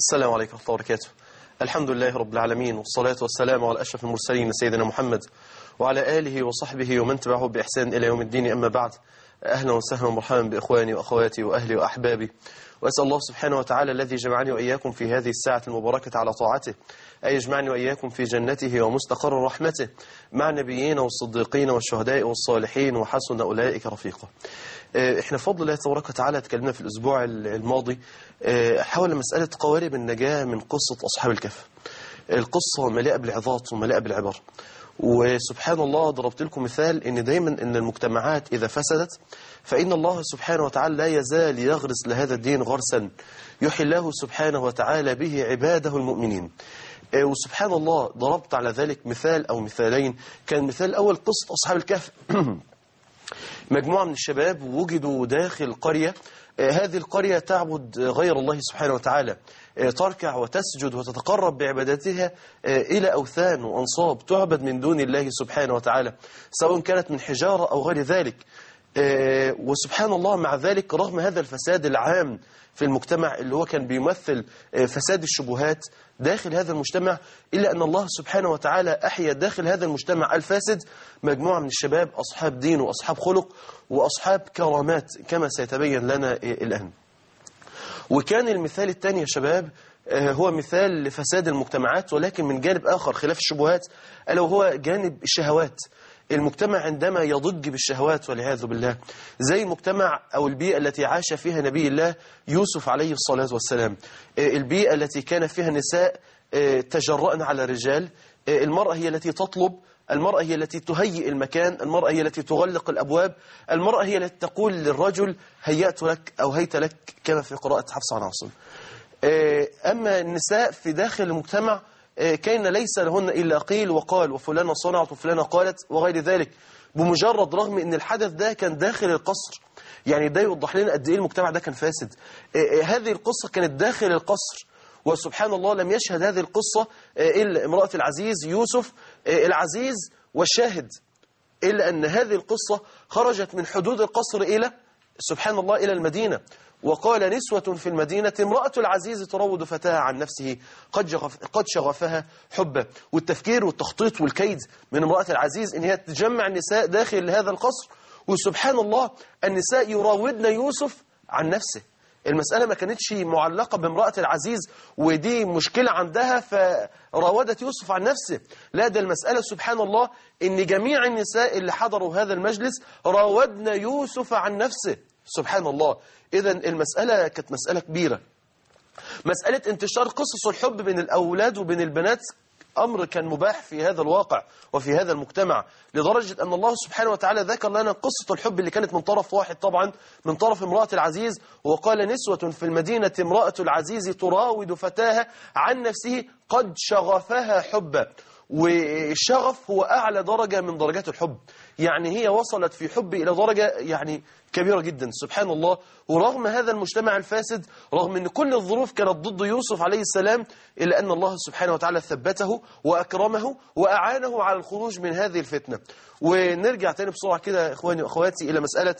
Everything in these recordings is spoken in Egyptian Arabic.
السلام عليكم ورحمة الله وبركاته الحمد لله رب العالمين والصلاة والسلام على أشرف المرسلين سيدنا محمد وعلى آله وصحبه ومن تبعه بإحسان إلى يوم الدين أما بعد أهلا وسهلا ومرحبا بإخواني وأخواتي وأهلي وأحبابي وأسأل الله سبحانه وتعالى الذي جمعني وإياكم في هذه الساعة المباركة على طاعته أن يجمعني وإياكم في جنته ومستقر رحمته مع النبيين والصديقين والشهداء والصالحين وحسن أولئك رفيقا احنا بفضل الله تبارك وتعالى تكلمنا في الأسبوع الماضي حول مسألة قوارب النجاة من قصة أصحاب الكهف القصة مليئة بالعظات ومليئة بالعبر وسبحان الله ضربت لكم مثال ان دايما ان المجتمعات اذا فسدت فان الله سبحانه وتعالى لا يزال يغرس لهذا الدين غرسا يحيي الله سبحانه وتعالى به عباده المؤمنين وسبحان الله ضربت على ذلك مثال او مثالين كان مثال الاول قصه اصحاب الكهف مجموعه من الشباب وجدوا داخل قريه هذه القرية تعبد غير الله سبحانه وتعالى تركع وتسجد وتتقرب بعبادتها إلى أوثان وأنصاب تعبد من دون الله سبحانه وتعالى سواء كانت من حجارة أو غير ذلك وسبحان الله مع ذلك رغم هذا الفساد العام في المجتمع اللي هو كان بيمثل فساد الشبهات داخل هذا المجتمع إلا أن الله سبحانه وتعالى أحيا داخل هذا المجتمع الفاسد مجموعة من الشباب أصحاب دين وأصحاب خلق وأصحاب كرامات كما سيتبين لنا الآن وكان المثال الثاني يا شباب هو مثال لفساد المجتمعات ولكن من جانب آخر خلاف الشبهات ألا وهو جانب الشهوات المجتمع عندما يضج بالشهوات والعياذ بالله زي المجتمع أو البيئة التي عاش فيها نبي الله يوسف عليه الصلاة والسلام البيئة التي كان فيها نساء تجرأن على الرجال المرأة هي التي تطلب المرأة هي التي تهيئ المكان المرأة هي التي تغلق الأبواب المرأة هي التي تقول للرجل هيأت لك أو هيت لك كما في قراءة حفص عن عاصم أما النساء في داخل المجتمع كان ليس لهن إلا قيل وقال وفلانة صنعت وفلانة قالت وغير ذلك بمجرد رغم أن الحدث ده كان داخل القصر يعني ده يوضح لنا قد إيه المجتمع ده كان فاسد هذه القصة كانت داخل القصر وسبحان الله لم يشهد هذه القصة إلا امرأة العزيز يوسف العزيز والشاهد إلا أن هذه القصة خرجت من حدود القصر إلى سبحان الله إلى المدينة وقال نسوة في المدينة امرأة العزيز تروض فتاها عن نفسه قد, جغف قد شغفها حبا والتفكير والتخطيط والكيد من امرأة العزيز إن هي تجمع النساء داخل هذا القصر وسبحان الله النساء يراودن يوسف عن نفسه المسألة ما كانتش معلقة بامرأة العزيز ودي مشكلة عندها فراودت يوسف عن نفسه لا ده المسألة سبحان الله إن جميع النساء اللي حضروا هذا المجلس راودن يوسف عن نفسه سبحان الله إذا المسألة كانت مسألة كبيرة مسألة انتشار قصص الحب بين الأولاد وبين البنات أمر كان مباح في هذا الواقع وفي هذا المجتمع لدرجة أن الله سبحانه وتعالى ذكر لنا قصة الحب اللي كانت من طرف واحد طبعا من طرف امرأة العزيز وقال نسوة في المدينة امرأة العزيز تراود فتاها عن نفسه قد شغفها حبا والشغف هو أعلى درجة من درجات الحب يعني هي وصلت في حب إلى درجة يعني كبيرة جدا سبحان الله ورغم هذا المجتمع الفاسد رغم أن كل الظروف كانت ضد يوسف عليه السلام إلا أن الله سبحانه وتعالى ثبته وأكرمه وأعانه على الخروج من هذه الفتنة ونرجع تاني بسرعة كده إخواني وأخواتي إلى مسألة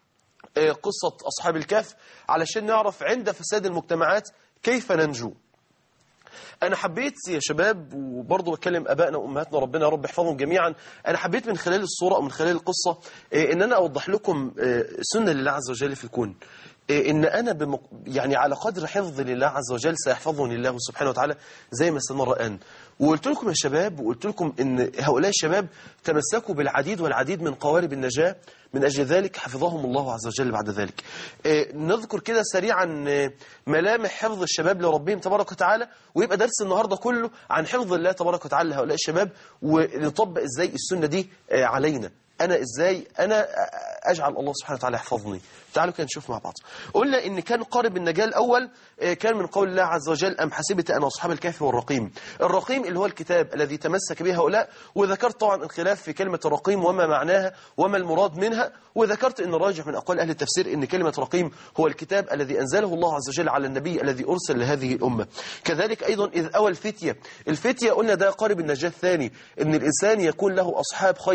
قصة أصحاب الكهف علشان نعرف عند فساد المجتمعات كيف ننجو أنا حبيت يا شباب وبرضه بكلم أبائنا وأمهاتنا ربنا يا رب يحفظهم جميعا أنا حبيت من خلال الصورة أو من خلال القصة إن أنا أوضح لكم سنة لله عز وجل في الكون إن أنا بمق... يعني على قدر حفظ لله عز وجل سيحفظني الله سبحانه وتعالى زي ما استمر الآن وقلت لكم يا شباب وقلت لكم إن هؤلاء الشباب تمسكوا بالعديد والعديد من قوارب النجاة من أجل ذلك حفظهم الله عز وجل بعد ذلك نذكر كده سريعا ملامح حفظ الشباب لربهم تبارك وتعالى ويبقى درس النهاردة كله عن حفظ الله تبارك وتعالى لهؤلاء الشباب ونطبق إزاي السنة دي علينا أنا إزاي أنا أجعل الله سبحانه وتعالى يحفظني تعالوا كده نشوف مع بعض قلنا إن كان قارب النجاة الأول كان من قول الله عز وجل أم حسبت أن أصحاب الكهف والرقيم الرقيم اللي هو الكتاب الذي تمسك به هؤلاء وذكرت طبعا الخلاف في كلمة الرقيم وما معناها وما المراد منها وذكرت أن الراجح من أقوال أهل التفسير أن كلمة رقيم هو الكتاب الذي أنزله الله عز وجل على النبي الذي أرسل لهذه الأمة كذلك أيضا إذ أوى الفتية الفتية قلنا ده قارب النجاة الثاني أن الإنسان يكون له أصحاب خير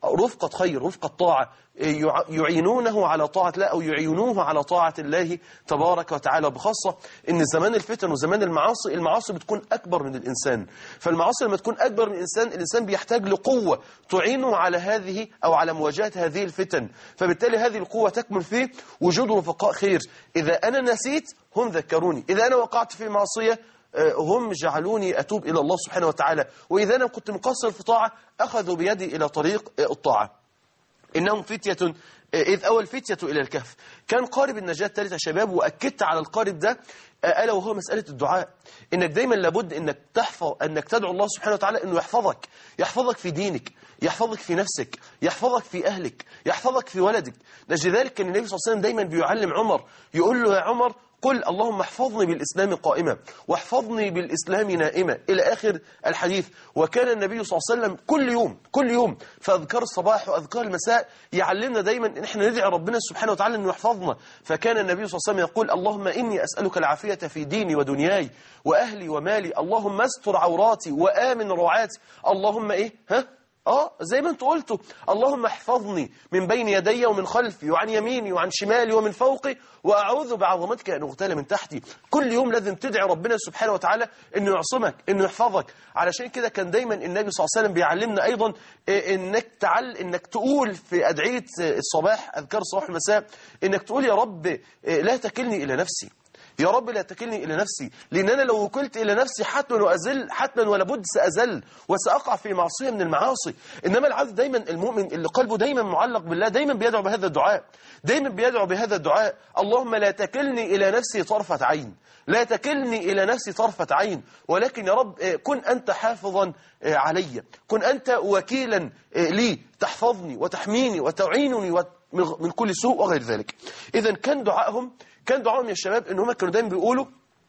رفقة خير رفقة طاعة يع- يعينونه على طاعة الله أو يعينوه على طاعة الله تبارك وتعالى بخاصة إن زمان الفتن وزمان المعاصي المعاصي بتكون أكبر من الإنسان فالمعاصي لما تكون أكبر من الإنسان الإنسان بيحتاج لقوة تعينه على هذه أو على مواجهة هذه الفتن فبالتالي هذه القوة تكمن فيه وجود رفقاء خير إذا أنا نسيت هم ذكروني إذا أنا وقعت في معصية آه، هم جعلوني أتوب إلى الله سبحانه وتعالى وإذا أنا كنت مقصر في طاعة أخذوا بيدي إلى طريق آه، الطاعة إنهم فتية إذ أول فتية إلى الكهف كان قارب النجاة الثالث يا شباب وأكدت على القارب ده ألا وهو مسألة الدعاء إنك دايما لابد إنك تحفظ أنك تدعو الله سبحانه وتعالى إنه يحفظك يحفظك في دينك يحفظك في نفسك يحفظك في أهلك يحفظك في ولدك لذلك كان النبي صلى الله عليه وسلم دايما بيعلم عمر يقول له يا عمر قل اللهم احفظني بالإسلام قائمة واحفظني بالإسلام نائمة إلى آخر الحديث وكان النبي صلى الله عليه وسلم كل يوم كل يوم في أذكار الصباح وأذكار المساء يعلمنا دايما إن احنا ندعي ربنا سبحانه وتعالى أنه يحفظنا فكان النبي صلى الله عليه وسلم يقول اللهم إني أسألك العافية في ديني ودنياي وأهلي ومالي اللهم استر عوراتي وآمن روعاتي اللهم إيه ها اه زي ما انت قلتوا اللهم احفظني من بين يدي ومن خلفي وعن يميني وعن شمالي ومن فوقي واعوذ بعظمتك ان اغتال من تحتي كل يوم لازم تدعي ربنا سبحانه وتعالى انه يعصمك انه يحفظك علشان كده كان دايما النبي صلى الله عليه وسلم بيعلمنا ايضا إيه، انك تعل انك تقول في ادعيه الصباح اذكار الصباح والمساء انك تقول يا رب إيه، لا تكلني الى نفسي يا رب لا تكلني إلى نفسي لأن أنا لو وكلت إلى نفسي حتما وأزل حتما ولا بد سأزل وسأقع في معصية من المعاصي إنما العبد دايما المؤمن اللي قلبه دايما معلق بالله دايما بيدعو بهذا الدعاء دايما بيدعو بهذا الدعاء اللهم لا تكلني إلى نفسي طرفة عين لا تكلني إلى نفسي طرفة عين ولكن يا رب آه، كن أنت حافظا آه، علي كن أنت وكيلا آه، لي تحفظني وتحميني وتعينني وت- من من كل سوء وغير ذلك إذا كان دعائهم كان دعائهم يا شباب ان هم كانوا دايما بيقولوا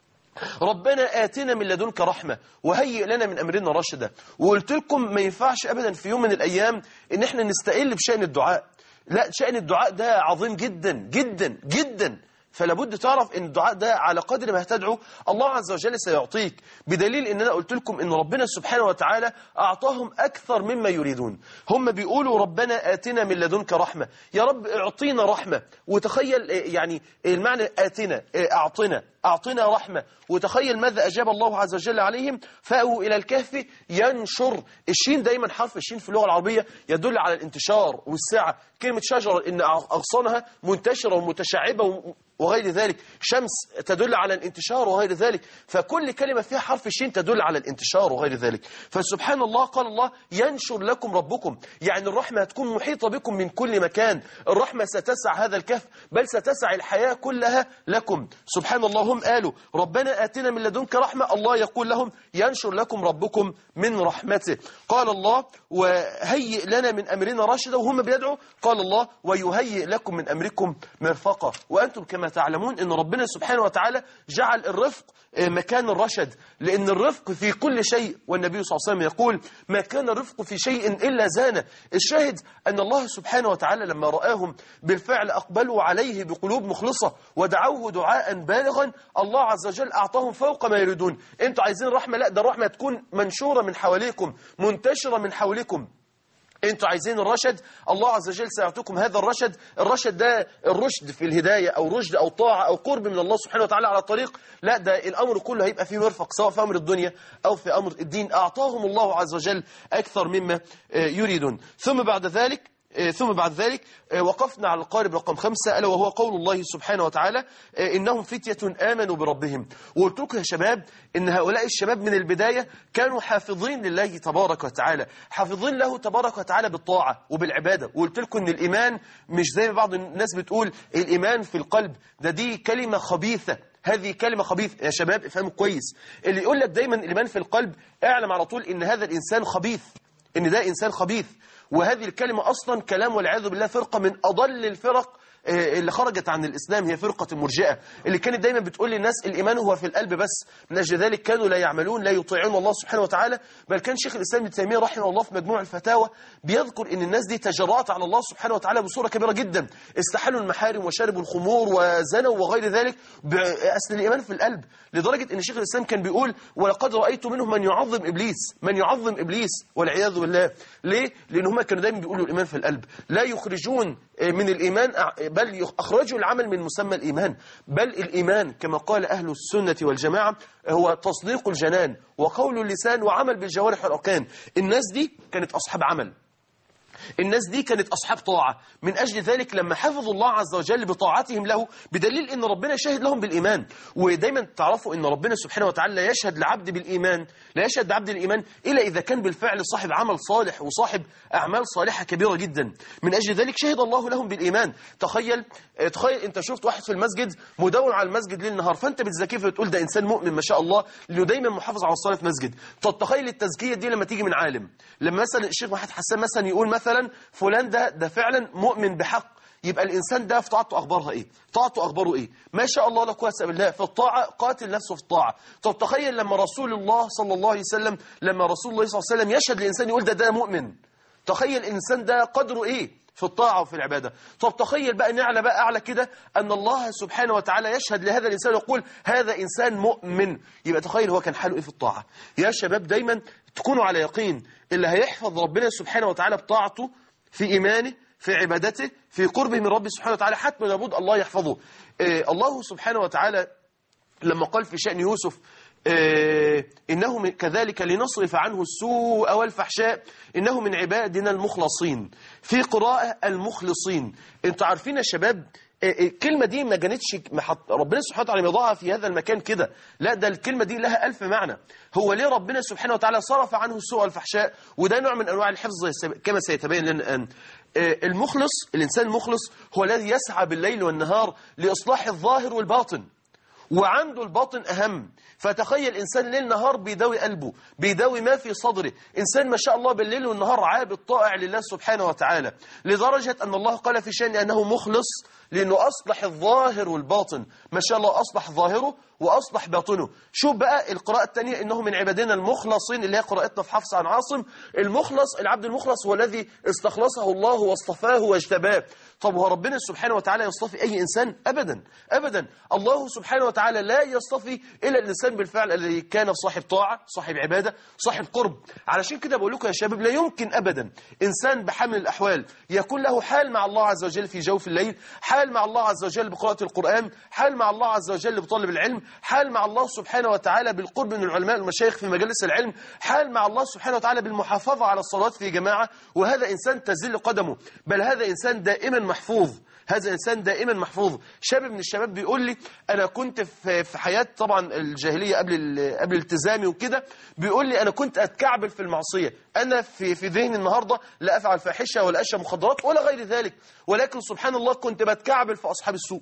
ربنا آتنا من لدنك رحمة وهيئ لنا من أمرنا رشدا وقلت لكم ما ينفعش أبدا في يوم من الأيام إن احنا نستقل بشأن الدعاء لا شأن الدعاء ده عظيم جدا جدا جدا فلا بد تعرف ان الدعاء ده على قدر ما هتدعو الله عز وجل سيعطيك بدليل ان انا قلت لكم ان ربنا سبحانه وتعالى اعطاهم اكثر مما يريدون هم بيقولوا ربنا اتنا من لدنك رحمه يا رب اعطينا رحمه وتخيل آه، يعني المعنى اتنا آه، اعطنا اعطنا رحمه وتخيل ماذا اجاب الله عز وجل عليهم فاووا الى الكهف ينشر الشين دايما حرف الشين في اللغه العربيه يدل على الانتشار والسعه كلمه شجره ان اغصانها منتشره ومتشعبه و- وغير ذلك شمس تدل على الانتشار وغير ذلك فكل كلمة فيها حرف الشين تدل على الانتشار وغير ذلك فسبحان الله قال الله ينشر لكم ربكم يعني الرحمة هتكون محيطة بكم من كل مكان الرحمة ستسع هذا الكهف بل ستسع الحياة كلها لكم سبحان الله هم قالوا ربنا آتنا من لدنك رحمة الله يقول لهم ينشر لكم ربكم من رحمته قال الله وهيئ لنا من أمرنا رشدا وهم بيدعوا قال الله ويهيئ لكم من أمركم مرفقا وأنتم كما تعلمون أن ربنا سبحانه وتعالى جعل الرفق آه، مكان الرشد لأن الرفق في كل شيء والنبي صلى الله عليه وسلم يقول ما كان الرفق في شيء إلا زانه الشاهد أن الله سبحانه وتعالى لما رآهم بالفعل أقبلوا عليه بقلوب مخلصة ودعوه دعاء بالغا الله عز وجل أعطاهم فوق ما يريدون أنتوا عايزين رحمة لا ده الرحمة تكون منشورة من حواليكم منتشرة من حولكم انتوا عايزين الرشد الله عز وجل سيعطيكم هذا الرشد الرشد ده الرشد في الهداية او رشد او طاعة او قرب من الله سبحانه وتعالى على الطريق لا ده الامر كله هيبقى فيه مرفق سواء في امر الدنيا او في امر الدين اعطاهم الله عز وجل اكثر مما آه، يريدون ثم بعد ذلك آه، ثم بعد ذلك آه، وقفنا على القارب رقم خمسة ألا وهو قول الله سبحانه وتعالى آه، إنهم فتية آمنوا بربهم وقلت لكم يا شباب إن هؤلاء الشباب من البداية كانوا حافظين لله تبارك وتعالى حافظين له تبارك وتعالى بالطاعة وبالعبادة وقلت لكم إن الإيمان مش زي ما بعض الناس بتقول الإيمان في القلب ده دي كلمة خبيثة هذه كلمة خبيثة يا شباب افهموا كويس اللي يقول لك دايما الإيمان في القلب اعلم على طول إن هذا الإنسان خبيث إن ده إنسان خبيث وهذه الكلمة أصلا كلام والعياذ بالله فرقة من أضل الفرق آه، اللي خرجت عن الإسلام هي فرقة المرجئة اللي كانت دايما بتقول للناس الإيمان هو في القلب بس من أجل ذلك كانوا لا يعملون لا يطيعون الله سبحانه وتعالى بل كان شيخ الإسلام ابن تيمية رحمه الله في مجموع الفتاوى بيذكر إن الناس دي تجرأت على الله سبحانه وتعالى بصورة كبيرة جدا استحلوا المحارم وشربوا الخمور وزنوا وغير ذلك بأصل الإيمان في القلب لدرجة إن شيخ الإسلام كان بيقول ولقد رأيت منهم من يعظم إبليس من يعظم إبليس والعياذ بالله ليه؟ لأن هم كانوا دايما بيقولوا الإيمان في القلب لا يخرجون من الإيمان بل يخ- أخرجوا العمل من مسمى الإيمان بل الإيمان كما قال أهل السنة والجماعة هو تصديق الجنان وقول اللسان وعمل بالجوارح والأركان الناس دي كانت أصحاب عمل الناس دي كانت أصحاب طاعة من أجل ذلك لما حفظوا الله عز وجل بطاعتهم له بدليل أن ربنا شاهد لهم بالإيمان ودايما تعرفوا أن ربنا سبحانه وتعالى لا يشهد لعبد بالإيمان لا يشهد لعبد الإيمان إلا إذا كان بالفعل صاحب عمل صالح وصاحب أعمال صالحة كبيرة جدا من أجل ذلك شهد الله لهم بالإيمان تخيل آه، تخيل أنت شفت واحد في المسجد مداوم على المسجد ليل نهار فأنت بتزكيه فتقول ده إنسان مؤمن ما شاء الله لأنه دايما محافظ على الصلاة في مسجد طب تخيل التزكية دي لما تيجي من عالم لما مثلا الشيخ محمد حسان مثلا يقول مثلا فلان ده ده فعلا مؤمن بحق يبقى الإنسان ده في طاعته أخبارها إيه طاعته أخباره إيه ما شاء الله لا قوة إلا بالله في الطاعة قاتل نفسه في الطاعة طب تخيل لما رسول الله صلى الله عليه وسلم لما رسول الله صلى الله عليه وسلم يشهد لإنسان يقول ده ده مؤمن تخيل الإنسان ده قدره إيه في الطاعة وفي العبادة طب تخيل بقى نعلى بقى أعلى كده أن الله سبحانه وتعالى يشهد لهذا الإنسان ويقول هذا إنسان مؤمن يبقى تخيل هو كان حاله إيه في الطاعة يا شباب دايما تكونوا على يقين اللي هيحفظ ربنا سبحانه وتعالى بطاعته في إيمانه في عبادته في قربه من ربه سبحانه وتعالى حتما لابد الله يحفظه آه الله سبحانه وتعالى لما قال في شأن يوسف آه إنه من كذلك لنصرف عنه السوء والفحشاء إنه من عبادنا المخلصين في قراءة المخلصين انتوا عارفين يا شباب آه، الكلمة دي ما جانتش ما حط- ربنا سبحانه وتعالى يضعها في هذا المكان كده لا ده الكلمة دي لها ألف معنى هو ليه ربنا سبحانه وتعالى صرف عنه السوء والفحشاء وده نوع من أنواع الحفظ كما سيتبين لنا الآن آه، المخلص الإنسان المخلص هو الذي يسعى بالليل والنهار لإصلاح الظاهر والباطن وعنده الباطن أهم فتخيل إنسان ليل نهار بيداوي قلبه بيداوي ما في صدره إنسان ما شاء الله بالليل والنهار عابد طائع لله سبحانه وتعالى لدرجة أن الله قال في شأن أنه مخلص لأنه أصلح الظاهر والباطن ما شاء الله أصلح ظاهره وأصلح باطنه شوف بقى القراءة الثانية إنه من عبادنا المخلصين اللي هي قراءتنا في حفص عن عاصم المخلص العبد المخلص هو الذي استخلصه الله واصطفاه واجتباه طب هو ربنا سبحانه وتعالى يصطفي أي إنسان أبدا أبدا الله سبحانه وتعالى لا يصطفي إلا الإنسان بالفعل الذي كان صاحب طاعة صاحب عبادة صاحب قرب علشان كده بقول لكم يا شباب لا يمكن أبدا إنسان بحمل الأحوال يكون له حال مع الله عز وجل في جوف الليل حال مع الله عز وجل بقراءة القرآن حال مع الله عز وجل بطلب العلم حال مع الله سبحانه وتعالى بالقرب من العلماء والمشايخ في مجالس العلم حال مع الله سبحانه وتعالى بالمحافظة على الصلاة في جماعة وهذا إنسان تزل قدمه بل هذا إنسان دائما محفوظ هذا إنسان دائما محفوظ شاب من الشباب بيقول لي أنا كنت في في حياة طبعا الجاهلية قبل ال- قبل التزامي وكده بيقول لي أنا كنت أتكعبل في المعصية أنا في في ذهني النهاردة لا أفعل فاحشة ولا أشرب مخدرات ولا غير ذلك ولكن سبحان الله كنت بتكعبل في أصحاب السوء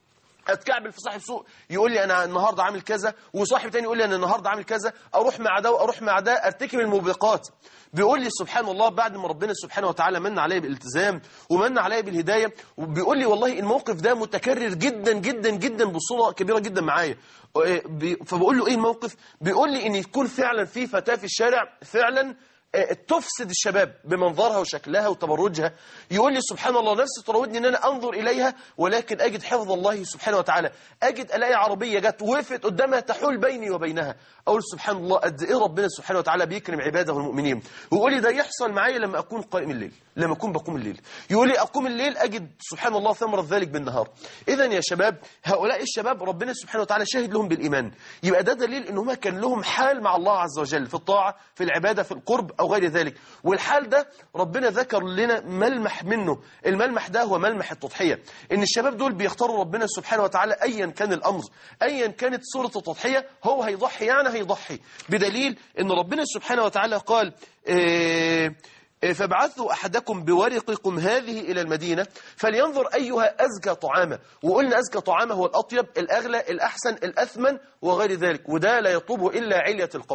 اتكعبل في صاحب سوق يقول لي انا النهارده عامل كذا وصاحب تاني يقول لي انا النهارده عامل كذا اروح مع ده واروح مع ده ارتكب الموبقات بيقول لي سبحان الله بعد ما ربنا سبحانه وتعالى من عليا بالالتزام ومن عليا بالهدايه وبيقول لي والله الموقف ده متكرر جدا جدا جدا بصوره كبيره جدا معايا بي- فبقول له ايه الموقف بيقول لي ان يكون فعلا في فتاه في الشارع فعلا آه، تفسد الشباب بمنظرها وشكلها وتبرجها يقول لي سبحان الله نفسي تراودني ان انا انظر اليها ولكن اجد حفظ الله سبحانه وتعالى اجد الاقي عربيه جت وقفت قدامها تحول بيني وبينها اقول سبحان الله قد ايه ربنا سبحانه وتعالى بيكرم عباده المؤمنين ويقول لي ده يحصل معايا لما اكون قائم الليل لما اكون بقوم الليل يقول لي اقوم الليل اجد سبحان الله ثمره ذلك بالنهار اذا يا شباب هؤلاء الشباب ربنا سبحانه وتعالى شاهد لهم بالايمان يبقى ده دليل ان هم كان لهم حال مع الله عز وجل في الطاعه في العباده في القرب او غير ذلك والحال ده ربنا ذكر لنا ملمح منه الملمح ده هو ملمح التضحيه ان الشباب دول بيختاروا ربنا سبحانه وتعالى ايا كان الامر ايا كانت صوره التضحيه هو هيضحي يعني هيضحي بدليل ان ربنا سبحانه وتعالى قال إيه فابعثوا أحدكم بورقكم هذه إلى المدينة فلينظر أيها أزكى طعاما وقلنا أزكى طعاما هو الأطيب الأغلى الأحسن الأثمن وغير ذلك وده لا يطلبه إلا علية القوم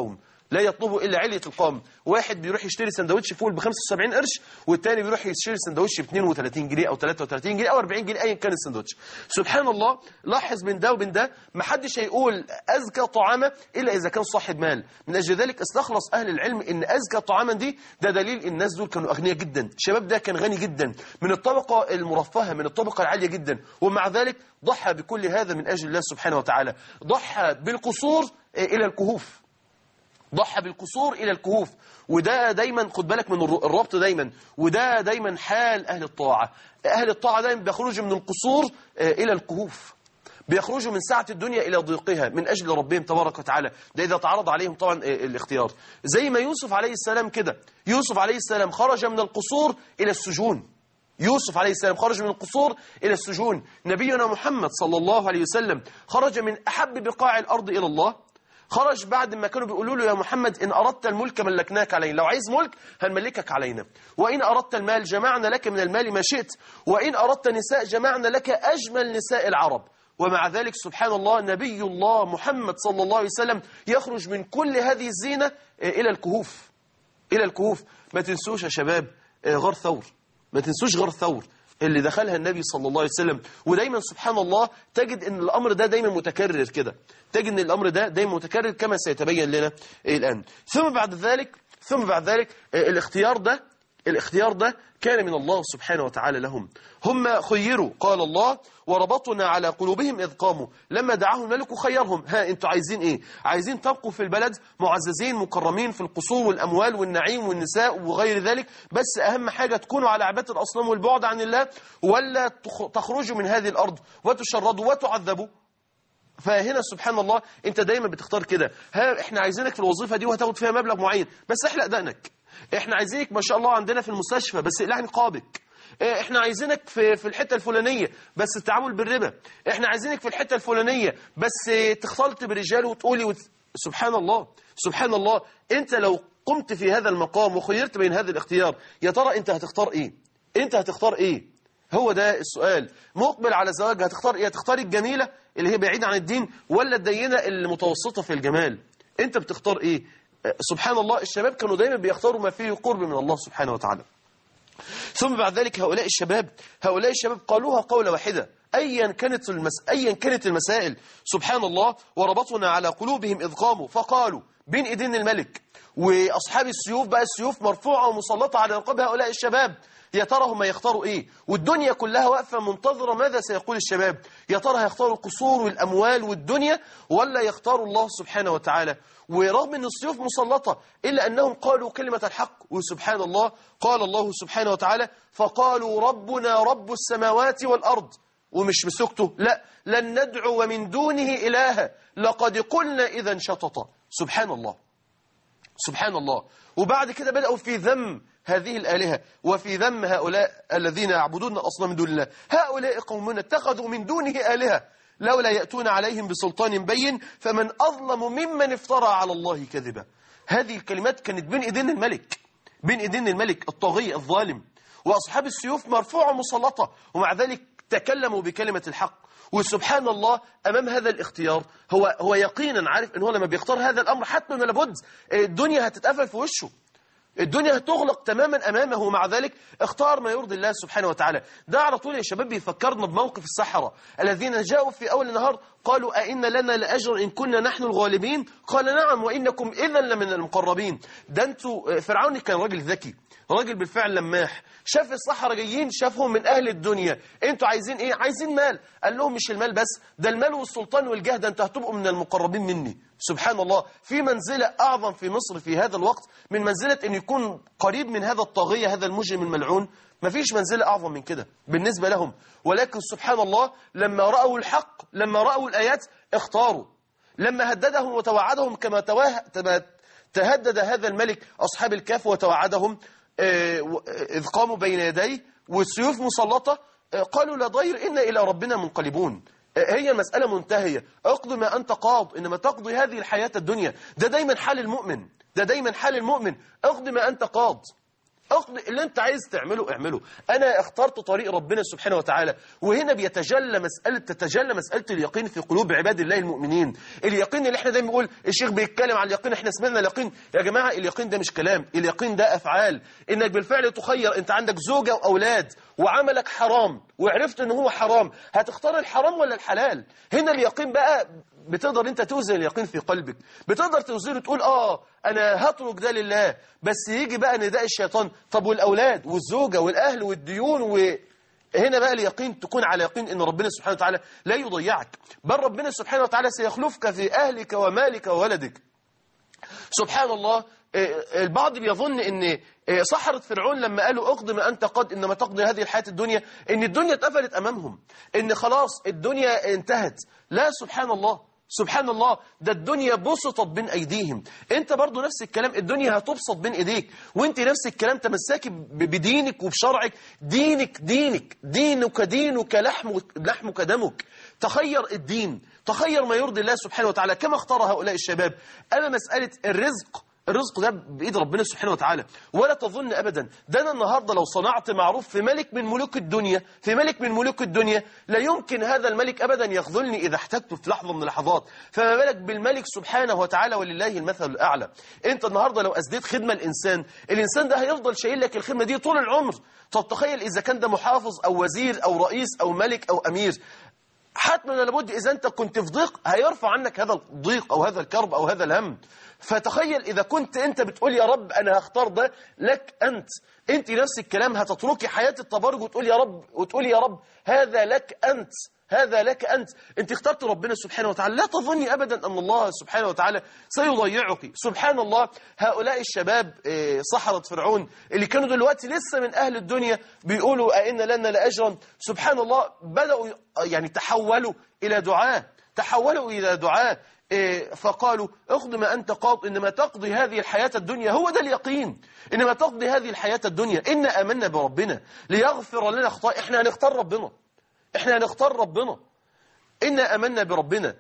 لا يطلبوا الا عليه القوم واحد بيروح يشتري سندوتش فول ب 75 قرش والتاني بيروح يشتري سندوتش ب 32 جنيه او 33 جنيه او 40 جنيه ايا كان السندوتش سبحان الله لاحظ من ده وبين ده ما حدش هيقول ازكى طعاما الا اذا كان صاحب مال من اجل ذلك استخلص اهل العلم ان ازكى طعاما دي ده دليل الناس دول كانوا اغنياء جدا الشباب ده كان غني جدا من الطبقه المرفهه من الطبقه العاليه جدا ومع ذلك ضحى بكل هذا من اجل الله سبحانه وتعالى ضحى بالقصور الى الكهوف ضحى بالقصور إلى الكهوف وده دايما خد بالك من الر- الربط دايما وده دايما حال أهل الطاعة أهل الطاعة دايما بيخرجوا من القصور آه، إلى الكهوف بيخرجوا من سعة الدنيا إلى ضيقها من أجل ربهم تبارك وتعالى ده إذا تعرض عليهم طبعا آه، الاختيار زي ما يوسف عليه السلام كده يوسف عليه السلام خرج من القصور إلى السجون يوسف عليه السلام خرج من القصور إلى السجون نبينا محمد صلى الله عليه وسلم خرج من أحب بقاع الأرض إلى الله خرج بعد ما كانوا بيقولوا له يا محمد إن أردت الملك ملكناك علينا لو عايز ملك هنملكك علينا وإن أردت المال جمعنا لك من المال ما شئت وإن أردت نساء جمعنا لك أجمل نساء العرب ومع ذلك سبحان الله نبي الله محمد صلى الله عليه وسلم يخرج من كل هذه الزينة آه، إلى الكهوف إلى الكهوف ما تنسوش يا شباب آه، غار ثور ما تنسوش غار ثور اللي دخلها النبي صلى الله عليه وسلم ودايما سبحان الله تجد ان الامر ده دايما متكرر كده تجد ان الامر ده دايما متكرر كما سيتبين لنا آه، الان ثم بعد ذلك ثم بعد ذلك آه، الاختيار ده الاختيار ده كان من الله سبحانه وتعالى لهم هم خيروا قال الله وربطنا على قلوبهم إذ قاموا لما دعاهم الملك خيرهم ها انتوا عايزين ايه عايزين تبقوا في البلد معززين مكرمين في القصور والأموال والنعيم والنساء وغير ذلك بس أهم حاجة تكونوا على عبادة الأصنام والبعد عن الله ولا تخ- تخرجوا من هذه الأرض وتشردوا وتعذبوا فهنا سبحان الله انت دايما بتختار كده ها احنا عايزينك في الوظيفه دي وهتاخد فيها مبلغ معين بس احلق دقنك احنا عايزينك ما شاء الله عندنا في المستشفى بس اقلع نقابك اه، احنا عايزينك في في الحته الفلانيه بس التعامل بالربا احنا عايزينك في الحته الفلانيه بس اه، تختلط برجال وتقولي وت... سبحان الله سبحان الله انت لو قمت في هذا المقام وخيرت بين هذا الاختيار يا ترى انت هتختار ايه انت هتختار ايه هو ده السؤال مقبل على زواج هتختار ايه هتختار الجميلة اللي هي بعيدة عن الدين ولا الدينة المتوسطة في الجمال انت بتختار ايه آه، سبحان الله الشباب كانوا دايما بيختاروا ما فيه قرب من الله سبحانه وتعالى ثم بعد ذلك هؤلاء الشباب هؤلاء الشباب قالوها قولة واحدة أيا كانت المس... أيا كانت المسائل سبحان الله وربطنا على قلوبهم إذ قاموا فقالوا بين إيدين الملك وأصحاب السيوف بقى السيوف مرفوعة ومسلطة على رقاب هؤلاء الشباب يا ترى هم يختاروا ايه والدنيا كلها واقفه منتظره ماذا سيقول الشباب يا ترى هيختاروا القصور والاموال والدنيا ولا يختاروا الله سبحانه وتعالى ورغم ان السيوف مسلطه الا انهم قالوا كلمه الحق وسبحان الله قال الله سبحانه وتعالى فقالوا ربنا رب السماوات والارض ومش بسكته لا لن ندعو من دونه الها لقد قلنا اذا شططا سبحان الله سبحان الله وبعد كده بدأوا في ذم هذه الآلهة وفي ذم هؤلاء الذين يعبدون الأصنام من دون الله هؤلاء قومنا اتخذوا من دونه آلهة لولا يأتون عليهم بسلطان بين فمن أظلم ممن افترى على الله كذبا هذه الكلمات كانت بين إيدين الملك بين إيدين الملك الطاغي الظالم وأصحاب السيوف مرفوعة مسلطة ومع ذلك تكلموا بكلمة الحق وسبحان الله أمام هذا الاختيار هو هو يقينا عارف ان هو لما بيختار هذا الأمر حتما ولا بد الدنيا هتتقفل في وشه الدنيا هتغلق تماما أمامه ومع ذلك اختار ما يرضي الله سبحانه وتعالى ده على طول يا شباب بيفكرنا بموقف السحرة الذين جاءوا في أول النهار قالوا أئن لنا لأجر إن كنا نحن الغالبين قال نعم وإنكم إذا لمن المقربين ده انتوا فرعون كان راجل ذكي راجل بالفعل لماح شاف الصحراء جايين شافهم من أهل الدنيا انتوا عايزين ايه عايزين مال قال لهم مش المال بس ده المال والسلطان والجاه ده انتوا هتبقوا من المقربين مني سبحان الله في منزلة أعظم في مصر في هذا الوقت من منزلة أن يكون قريب من هذا الطاغية هذا المجرم الملعون ما فيش منزلة أعظم من كده بالنسبة لهم ولكن سبحان الله لما رأوا الحق لما رأوا الآيات اختاروا لما هددهم وتوعدهم كما تواه كما تهدد هذا الملك أصحاب الكهف وتوعدهم آه، و- آه، إذ قاموا بين يديه والسيوف مسلطة آه، قالوا لا ضير إنا إلى ربنا منقلبون آه، هي المسألة منتهية اقضي ما أنت قاض إنما تقضي هذه الحياة الدنيا ده دايما حال المؤمن ده دايما حال المؤمن اقضي ما أنت قاض اقضي اللي انت عايز تعمله اعمله انا اخترت طريق ربنا سبحانه وتعالى وهنا بيتجلى مساله تتجلى مساله اليقين في قلوب عباد الله المؤمنين اليقين اللي احنا دايما بنقول الشيخ بيتكلم عن اليقين احنا سمعنا اليقين يا جماعه اليقين ده مش كلام اليقين ده افعال انك بالفعل تخير انت عندك زوجه واولاد وعملك حرام وعرفت ان هو حرام هتختار الحرام ولا الحلال هنا اليقين بقى بتقدر انت توزن اليقين في قلبك بتقدر توزنه تقول اه انا هترك ده لله بس يجي بقى نداء الشيطان طب والاولاد والزوجه والاهل والديون و هنا بقى اليقين تكون على يقين ان ربنا سبحانه وتعالى لا يضيعك بل ربنا سبحانه وتعالى سيخلفك في اهلك ومالك وولدك سبحان الله آه، البعض بيظن ان آه، سحرة فرعون لما قالوا اقضي ما انت قد انما تقضي هذه الحياة الدنيا ان الدنيا اتقفلت امامهم ان خلاص الدنيا انتهت لا سبحان الله سبحان الله ده الدنيا بسطت بين ايديهم انت برضو نفس الكلام الدنيا هتبسط بين ايديك وانت نفس الكلام تمسكي ب- بدينك وبشرعك دينك دينك دينك دينك لحمك لحمك دمك تخير الدين تخير ما يرضي الله سبحانه وتعالى كما اختار هؤلاء الشباب اما مسألة الرزق الرزق ده بإيد ربنا سبحانه وتعالى ولا تظن أبدا ده أنا النهاردة لو صنعت معروف في ملك من ملوك الدنيا في ملك من ملوك الدنيا لا يمكن هذا الملك أبدا يخذلني إذا احتجته في لحظة من اللحظات فما بالك بالملك سبحانه وتعالى ولله المثل الأعلى أنت النهاردة لو أسديت خدمة الإنسان الإنسان ده هيفضل شايل لك الخدمة دي طول العمر طب تخيل إذا كان ده محافظ أو وزير أو رئيس أو ملك أو أمير حتما لابد إذا أنت كنت في ضيق هيرفع عنك هذا الضيق أو هذا الكرب أو هذا الهم فتخيل إذا كنت أنت بتقول يا رب أنا هختار ده لك أنت أنت نفس الكلام هتتركي حياة التبرج وتقول يا رب وتقول يا رب هذا لك أنت هذا لك أنت أنت اخترت ربنا سبحانه وتعالى لا تظني أبدا أن الله سبحانه وتعالى سيضيعك سبحان الله هؤلاء الشباب آه، سحرة فرعون اللي كانوا دلوقتي لسه من أهل الدنيا بيقولوا أئن لنا لأجرا سبحان الله بدأوا يعني تحولوا إلى دعاء تحولوا إلى دعاء إيه، فقالوا اقض ما أنت قاض إنما تقضي هذه الحياة الدنيا هو ده اليقين إنما تقضي هذه الحياة الدنيا إن آمنا بربنا ليغفر لنا خطايا إحنا هنختار ربنا إحنا هنختار ربنا إنا آمنا بربنا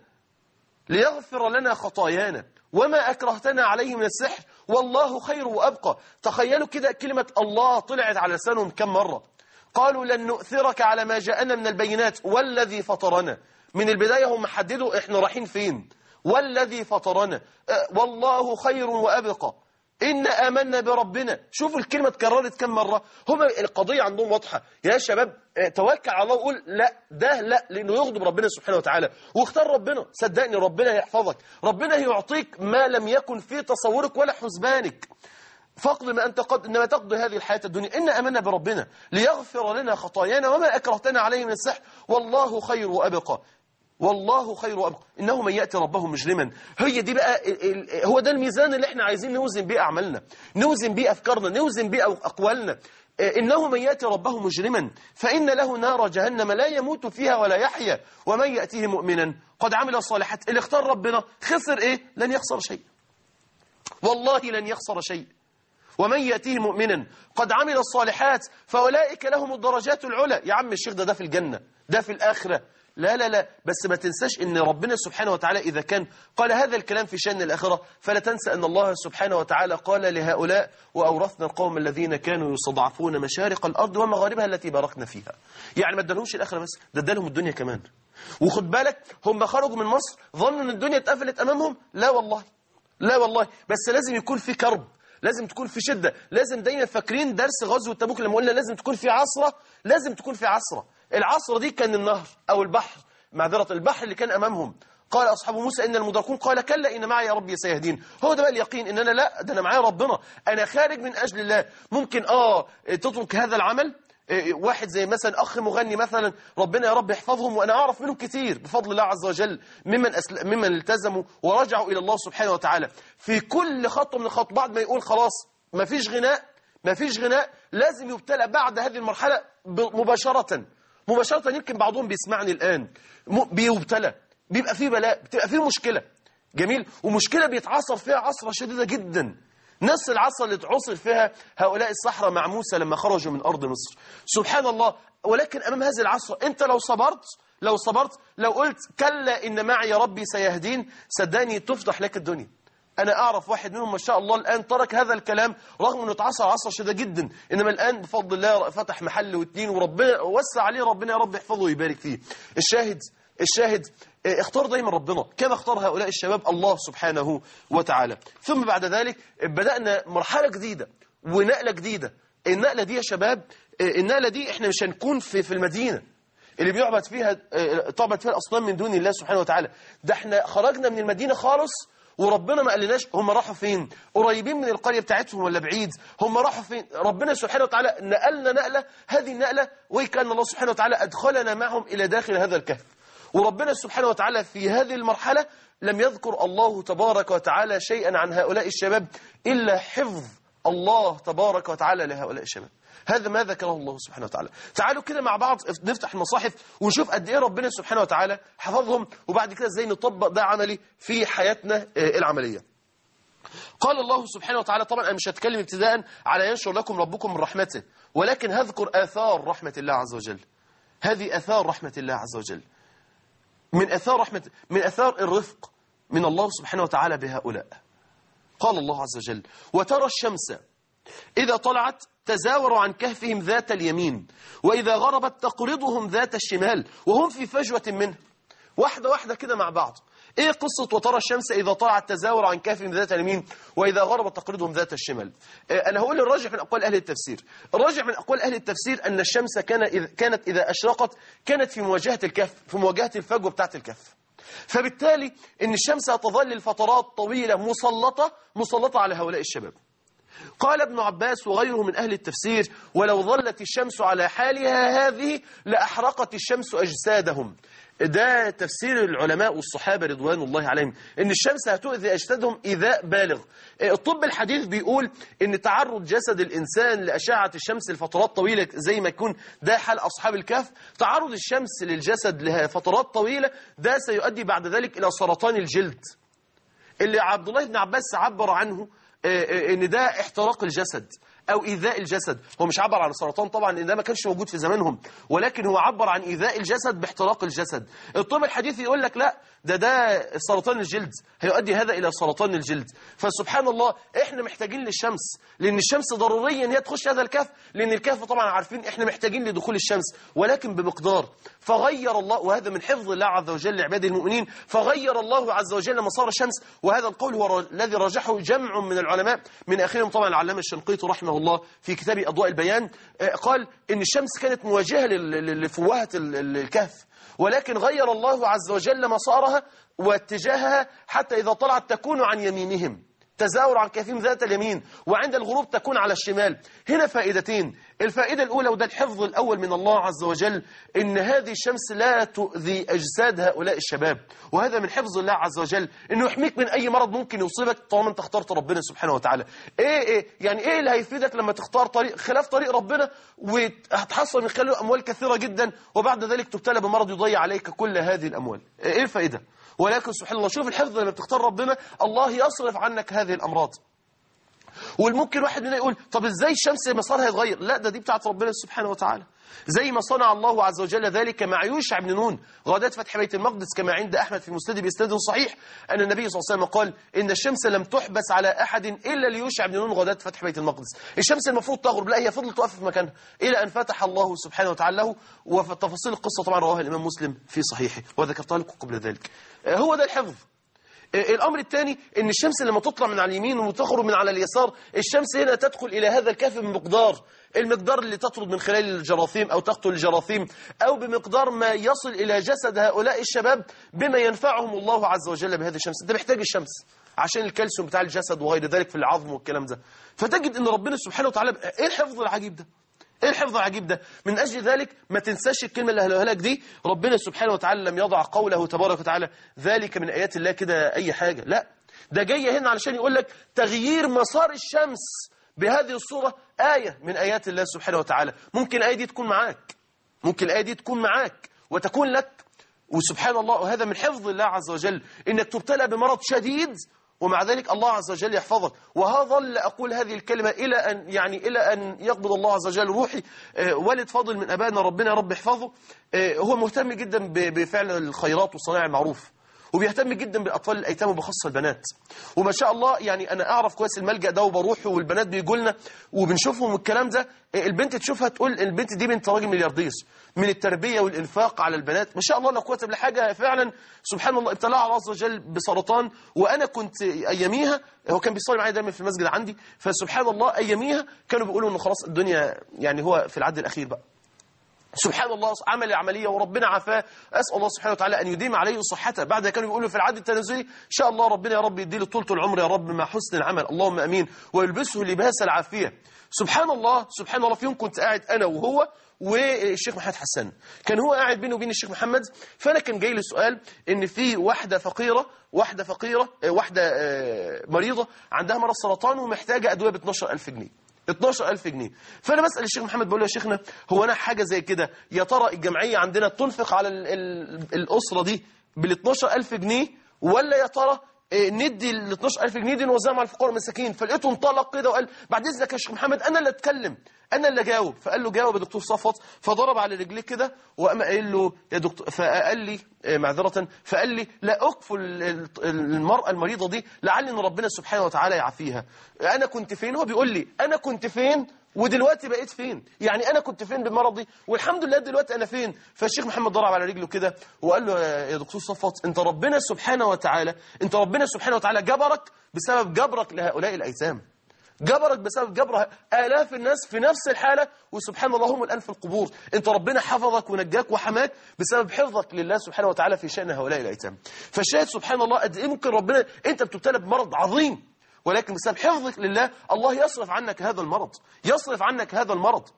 ليغفر لنا خطايانا وما أكرهتنا عليه من السحر والله خير وأبقى تخيلوا كده كلمة الله طلعت على لسانهم كم مرة قالوا لن نؤثرك على ما جاءنا من البينات والذي فطرنا من البداية هم حددوا احنا رايحين فين والذي فطرنا أه، والله خير وأبقى إن آمنا بربنا شوفوا الكلمة اتكررت كم مرة هم القضية عندهم واضحة يا شباب اه، توكل على الله وقول لا ده لا لأنه يغضب ربنا سبحانه وتعالى واختار ربنا صدقني ربنا هيحفظك ربنا هيعطيك ما لم يكن في تصورك ولا حسبانك فاقض ما أنت قد إنما تقضي هذه الحياة الدنيا إن أمنا بربنا ليغفر لنا خطايانا وما أكرهتنا عليه من السحر والله خير وأبقى والله خير وأبقى إنه من يأتي ربه مجرما هي دي بقى ال- ال- هو ده الميزان اللي احنا عايزين نوزن بيه أعمالنا نوزن بيه أفكارنا نوزن بيه أقوالنا إنه من يأتي ربه مجرما فإن له نار جهنم لا يموت فيها ولا يحيا ومن يأتيه مؤمنا قد عمل الصالحات اللي اختار ربنا خسر إيه لن يخسر شيء والله لن يخسر شيء ومن يأتيه مؤمنا قد عمل الصالحات فأولئك لهم الدرجات العلى يا عم الشيخ ده ده في الجنة ده في الآخرة لا لا لا بس ما تنساش ان ربنا سبحانه وتعالى إذا كان قال هذا الكلام في شأن الآخرة فلا تنسى أن الله سبحانه وتعالى قال لهؤلاء وأورثنا القوم الذين كانوا يستضعفون مشارق الأرض ومغاربها التي باركنا فيها يعني ما ادالهمش الآخرة بس ده ادالهم الدنيا كمان وخد بالك هم خرجوا من مصر ظنوا ان الدنيا اتقفلت أمامهم لا والله لا والله بس لازم يكون في كرب لازم تكون في شدة لازم دايما فاكرين درس غزوة تبوك لما قلنا لازم تكون في عصرة لازم تكون في عصرة العصرة دي كان النهر أو البحر معذرة البحر اللي كان أمامهم قال أصحاب موسى إن المدركون قال كلا إن معي ربي سيهدين هو ده بقى اليقين إن أنا لا ده أنا معايا ربنا أنا خارج من أجل الله ممكن آه تترك هذا العمل إيه، واحد زي مثلا أخ مغني مثلا ربنا يا رب يحفظهم وأنا أعرف منهم كتير بفضل الله عز وجل ممن, أسل... ممن التزموا ورجعوا إلى الله سبحانه وتعالى في كل خطوة من الخطوات بعد ما يقول خلاص ما فيش غناء ما فيش غناء لازم يبتلى بعد هذه المرحلة ب- مباشرة مباشرة يمكن بعضهم بيسمعني الآن م- بيبتلى بيبقى فيه بلاء بتبقى فيه مشكلة جميل ومشكلة بيتعصر فيها عصرة شديدة جدا نفس العصر اللي اتعصر فيها هؤلاء الصحراء مع موسى لما خرجوا من أرض مصر سبحان الله ولكن أمام هذه العصر أنت لو صبرت لو صبرت لو قلت كلا إن معي ربي سيهدين صدقني تفتح لك الدنيا أنا أعرف واحد منهم ما شاء الله الآن ترك هذا الكلام رغم أنه اتعصر عصر شديد جدا إنما الآن بفضل الله فتح محل واثنين وربنا وسع عليه ربنا يا رب يحفظه ويبارك فيه الشاهد الشاهد اه، اختار دايما ربنا كما اختار هؤلاء الشباب الله سبحانه وتعالى ثم بعد ذلك بدأنا مرحلة جديدة ونقلة جديدة النقلة دي يا شباب اه، النقلة دي احنا مش هنكون في في المدينة اللي بيعبد فيها اه، تعبد فيها الأصنام من دون الله سبحانه وتعالى ده احنا خرجنا من المدينة خالص وربنا ما قالناش هم راحوا فين قريبين من القرية بتاعتهم ولا بعيد هم راحوا فين ربنا سبحانه وتعالى نقلنا نقلة هذه النقلة وكان الله سبحانه وتعالى أدخلنا معهم إلى داخل هذا الكهف وربنا سبحانه وتعالى في هذه المرحلة لم يذكر الله تبارك وتعالى شيئا عن هؤلاء الشباب إلا حفظ الله تبارك وتعالى لهؤلاء الشباب هذا ما ذكره الله سبحانه وتعالى تعالوا كده مع بعض نفتح المصاحف ونشوف قد ايه ربنا سبحانه وتعالى حفظهم وبعد كده ازاي نطبق ده عملي في حياتنا آه، العملية قال الله سبحانه وتعالى طبعا أنا مش هتكلم ابتداء على ينشر لكم ربكم من رحمته ولكن هذكر آثار رحمة الله عز وجل هذه آثار رحمة الله عز وجل من أثار رحمة من أثار الرفق من الله سبحانه وتعالى بهؤلاء قال الله عز وجل وترى الشمس إذا طلعت تزاور عن كهفهم ذات اليمين وإذا غربت تقرضهم ذات الشمال وهم في فجوة منه واحدة واحدة كده مع بعض ايه قصة وترى الشمس إذا طلعت تزاور عن كهفهم ذات اليمين وإذا غربت تقرضهم ذات الشمال آه، أنا هقول الراجح من أقوال أهل التفسير الراجح من أقوال أهل التفسير أن الشمس كان إذ كانت إذا أشرقت كانت في مواجهة الكهف في مواجهة الفجوة بتاعت الكهف فبالتالي أن الشمس هتظل لفترات طويلة مسلطة مسلطة على هؤلاء الشباب قال ابن عباس وغيره من أهل التفسير ولو ظلت الشمس على حالها هذه لأحرقت الشمس أجسادهم ده تفسير العلماء والصحابة رضوان الله عليهم ان الشمس هتؤذي أجسادهم إيذاء بالغ الطب الحديث بيقول ان تعرض جسد الإنسان لأشعة الشمس لفترات طويلة زي ما يكون ده حال أصحاب الكهف تعرض الشمس للجسد لفترات طويلة ده سيؤدي بعد ذلك إلى سرطان الجلد اللي عبد الله بن عباس عبر عنه آه، آه، ان ده احتراق الجسد او ايذاء الجسد هو مش عبر عن السرطان طبعا لان ده ما كانش موجود في زمانهم ولكن هو عبر عن ايذاء الجسد باحتراق الجسد الطب الحديث يقول لك لا ده ده سرطان الجلد هيؤدي هذا الى سرطان الجلد فسبحان الله احنا محتاجين للشمس لان الشمس ضروريا ان هي تخش هذا الكهف لان الكهف طبعا عارفين احنا محتاجين لدخول الشمس ولكن بمقدار فغير الله وهذا من حفظ الله عز وجل لعباده المؤمنين فغير الله عز وجل مسار الشمس وهذا القول هو الذي رجحه جمع من العلماء من اخرهم طبعا العلامه الشنقيطي رحمه الله في كتاب اضواء البيان آه، قال ان الشمس كانت مواجهه لل- لل- لفوهه ال- ال- الكهف ولكن غير الله عز وجل مسارها واتجاهها حتى إذا طلعت تكون عن يمينهم تزاور عن كثير ذات اليمين وعند الغروب تكون على الشمال هنا فائدتين الفائدة الأولى وده الحفظ الأول من الله عز وجل إن هذه الشمس لا تؤذي أجساد هؤلاء الشباب وهذا من حفظ الله عز وجل إنه يحميك من أي مرض ممكن يصيبك طالما أنت اخترت ربنا سبحانه وتعالى إيه إيه يعني إيه اللي هيفيدك لما تختار طريق خلاف طريق ربنا وهتحصل من خلاله أموال كثيرة جدا وبعد ذلك تبتلى بمرض يضيع عليك كل هذه الأموال إيه الفائدة ولكن سبحان الله شوف الحفظ لما بتختار ربنا الله يصرف عنك هذه الأمراض والممكن واحد مننا يقول طب ازاي الشمس مسارها يتغير لا ده دي بتاعت ربنا سبحانه وتعالى زي ما صنع الله عز وجل ذلك مع يوشع بن نون غداة فتح بيت المقدس كما عند أحمد في مسند بإسناد صحيح أن النبي صلى الله عليه وسلم قال إن الشمس لم تحبس على أحد إلا ليوشع بن نون غداة فتح بيت المقدس الشمس المفروض تغرب لا هي فضلت واقفة في مكانها إلى أن فتح الله سبحانه وتعالى له وتفاصيل القصة طبعا رواها الإمام مسلم في صحيحه وذكرتها لكم قبل ذلك هو ده الحفظ الأمر الثاني أن الشمس لما تطلع من على اليمين وتخرج من على اليسار الشمس هنا تدخل إلى هذا الكهف بمقدار المقدار اللي تطرد من خلال الجراثيم أو تقتل الجراثيم أو بمقدار ما يصل إلى جسد هؤلاء الشباب بما ينفعهم الله عز وجل بهذه الشمس أنت محتاج الشمس عشان الكالسيوم بتاع الجسد وغير ذلك في العظم والكلام ده فتجد أن ربنا سبحانه وتعالى إيه الحفظ العجيب ده ايه الحفظ العجيب ده من اجل ذلك ما تنساش الكلمه اللي هلوها لك دي ربنا سبحانه وتعالى لم يضع قوله تبارك وتعالى ذلك من ايات الله كده اي حاجه لا ده جاي هنا علشان يقول لك تغيير مسار الشمس بهذه الصوره ايه من ايات الله سبحانه وتعالى ممكن الايه دي تكون معاك ممكن الايه دي تكون معاك وتكون لك وسبحان الله وهذا من حفظ الله عز وجل انك تبتلى بمرض شديد ومع ذلك الله عز وجل يحفظك وهظل أقول هذه الكلمة إلى أن يعني إلى أن يقبض الله عز وجل روحي آه، والد فاضل من أبائنا ربنا يا رب يحفظه آه، هو مهتم جدا ب- بفعل الخيرات وصناع المعروف وبيهتم جدا بالاطفال الايتام وبخاصه البنات وما شاء الله يعني انا اعرف كويس الملجا ده وبروح والبنات بيجوا لنا وبنشوفهم والكلام ده البنت تشوفها تقول البنت دي بنت راجل ملياردير من التربيه والانفاق على البنات ما شاء الله لا قوه الا حاجه فعلا سبحان الله ابتلاه الله عز وجل بسرطان وانا كنت اياميها هو كان بيصلي معايا دايما في المسجد عندي فسبحان الله اياميها كانوا بيقولوا انه خلاص الدنيا يعني هو في العد الاخير بقى سبحان الله عمل العملية وربنا عافاه أسأل الله سبحانه وتعالى أن يديم عليه صحته بعد كانوا بيقولوا في العد التنازلي إن شاء الله ربنا يا رب يديله طولة العمر يا رب مع حسن العمل اللهم أمين ويلبسه لباس العافية سبحان الله سبحان الله في يوم كنت قاعد أنا وهو والشيخ محمد حسن كان هو قاعد بينه وبين الشيخ محمد فأنا كان جاي لي سؤال إن في واحدة فقيرة واحدة فقيرة آه، واحدة آه، مريضة عندها مرض سرطان ومحتاجة أدوية ب 12000 جنيه 12000 جنيه فانا بسال الشيخ محمد بقول له يا شيخنا هو انا حاجه زي كده يا ترى الجمعيه عندنا تنفق على ال ال الاسره دي بال 12000 جنيه ولا يا ترى إيه، ندي ال 12000 جنيه دي نوزعهم على الفقراء والمساكين فلقيته انطلق كده وقال بعد اذنك يا شيخ محمد انا اللي اتكلم انا اللي جاوب فقال له جاوب يا دكتور صفوت فضرب على رجليه كده وقام قايل له يا دكتور فقال لي إيه، معذره فقال لي لا اكفل ال- المراه المريضه دي لعل ان ربنا سبحانه وتعالى يعافيها انا كنت فين هو بيقول لي انا كنت فين ودلوقتي بقيت فين يعني انا كنت فين بمرضي والحمد لله دلوقتي انا فين فالشيخ محمد ضرب على رجله كده وقال له يا دكتور صفوت انت ربنا سبحانه وتعالى انت ربنا سبحانه وتعالى جبرك بسبب جبرك لهؤلاء الايتام جبرك بسبب جبر آلاف الناس في نفس الحالة وسبحان الله هم الآن في القبور انت ربنا حفظك ونجاك وحماك بسبب حفظك لله سبحانه وتعالى في شأن هؤلاء الأيتام فالشاهد سبحان الله قد إيه ممكن ربنا انت بتبتلى بمرض عظيم ولكن بسبب حفظك لله الله يصرف عنك هذا المرض يصرف عنك هذا المرض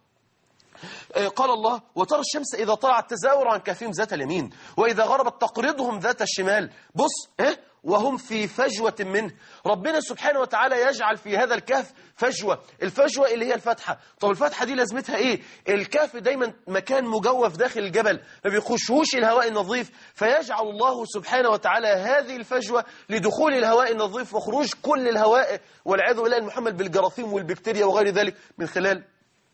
آه، قال الله وترى الشمس إذا طلعت تزاور عن كهفهم ذات اليمين وإذا غربت تقرضهم ذات الشمال بص إيه وهم في فجوة منه ربنا سبحانه وتعالى يجعل في هذا الكهف فجوة الفجوة اللي هي الفتحة طب الفتحة دي لازمتها إيه الكهف دايما مكان مجوف داخل الجبل ما بيخشوش الهواء النظيف فيجعل الله سبحانه وتعالى هذه الفجوة لدخول الهواء النظيف وخروج كل الهواء والعياذ بالله المحمل بالجراثيم والبكتيريا وغير ذلك من خلال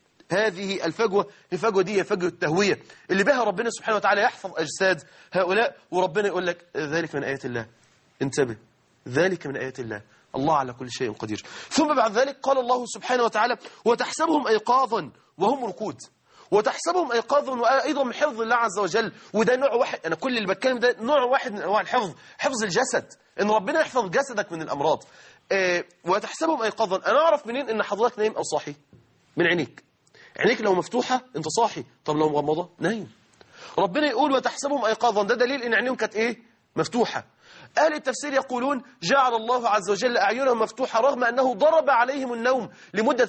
هذه الفجوة الفجوة دي هي فجوة التهوية اللي بها ربنا سبحانه وتعالى يحفظ أجساد هؤلاء وربنا يقول لك ذلك من آيات الله انتبه ذلك من آيات الله الله على كل شيء قدير ثم بعد ذلك قال الله سبحانه وتعالى وتحسبهم أيقاظا وهم ركود وتحسبهم أيقاظا وأيضا من حفظ الله عز وجل وده نوع واحد أنا كل اللي بتكلم ده نوع واحد من أنواع الحفظ حفظ الجسد إن ربنا يحفظ جسدك من الأمراض آه، وتحسبهم أيقاظا أنا أعرف منين إن حضرتك نايم أو صاحي من عينيك عينيك لو مفتوحة انت صاحي طب لو مغمضة نايم ربنا يقول وتحسبهم أيقاظا ده دليل ان عينيهم كانت ايه مفتوحة أهل التفسير يقولون جعل الله عز وجل أعينهم مفتوحة رغم أنه ضرب عليهم النوم لمدة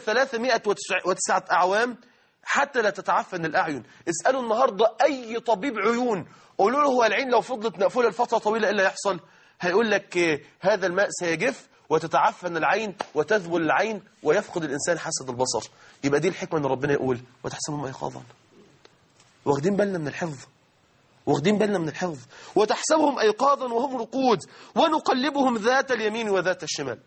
309 أعوام حتى لا تتعفن الأعين اسألوا النهاردة أي طبيب عيون قولوا له هو العين لو فضلت مقفولة لفترة طويلة إيه اللي يحصل هيقول لك آه، هذا الماء سيجف وتتعفن العين وتذبل العين ويفقد الإنسان حاسة البصر يبقى دي الحكمة أن ربنا يقول وتحسبهم أيقاظا واخدين بالنا من الحفظ واخدين بالنا من الحفظ وتحسبهم أيقاظا وهم رقود ونقلبهم ذات اليمين وذات الشمال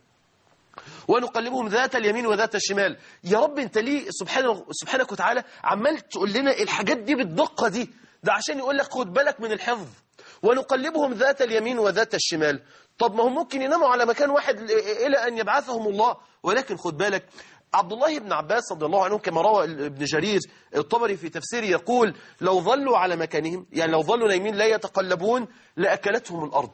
ونقلبهم ذات اليمين وذات الشمال يا رب انت ليه سبحانه سبحانك وتعالى عمال تقول لنا الحاجات دي بالدقة دي ده عشان يقول لك خد بالك من الحفظ ونقلبهم ذات اليمين وذات الشمال طب ما هم ممكن يناموا على مكان واحد ل- إلى أن يبعثهم الله ولكن خد بالك عبد الله بن عباس رضي الله عنه كما روى ابن جرير الطبري في تفسيره يقول لو ظلوا على مكانهم يعني لو ظلوا نايمين لا يتقلبون لأكلتهم الأرض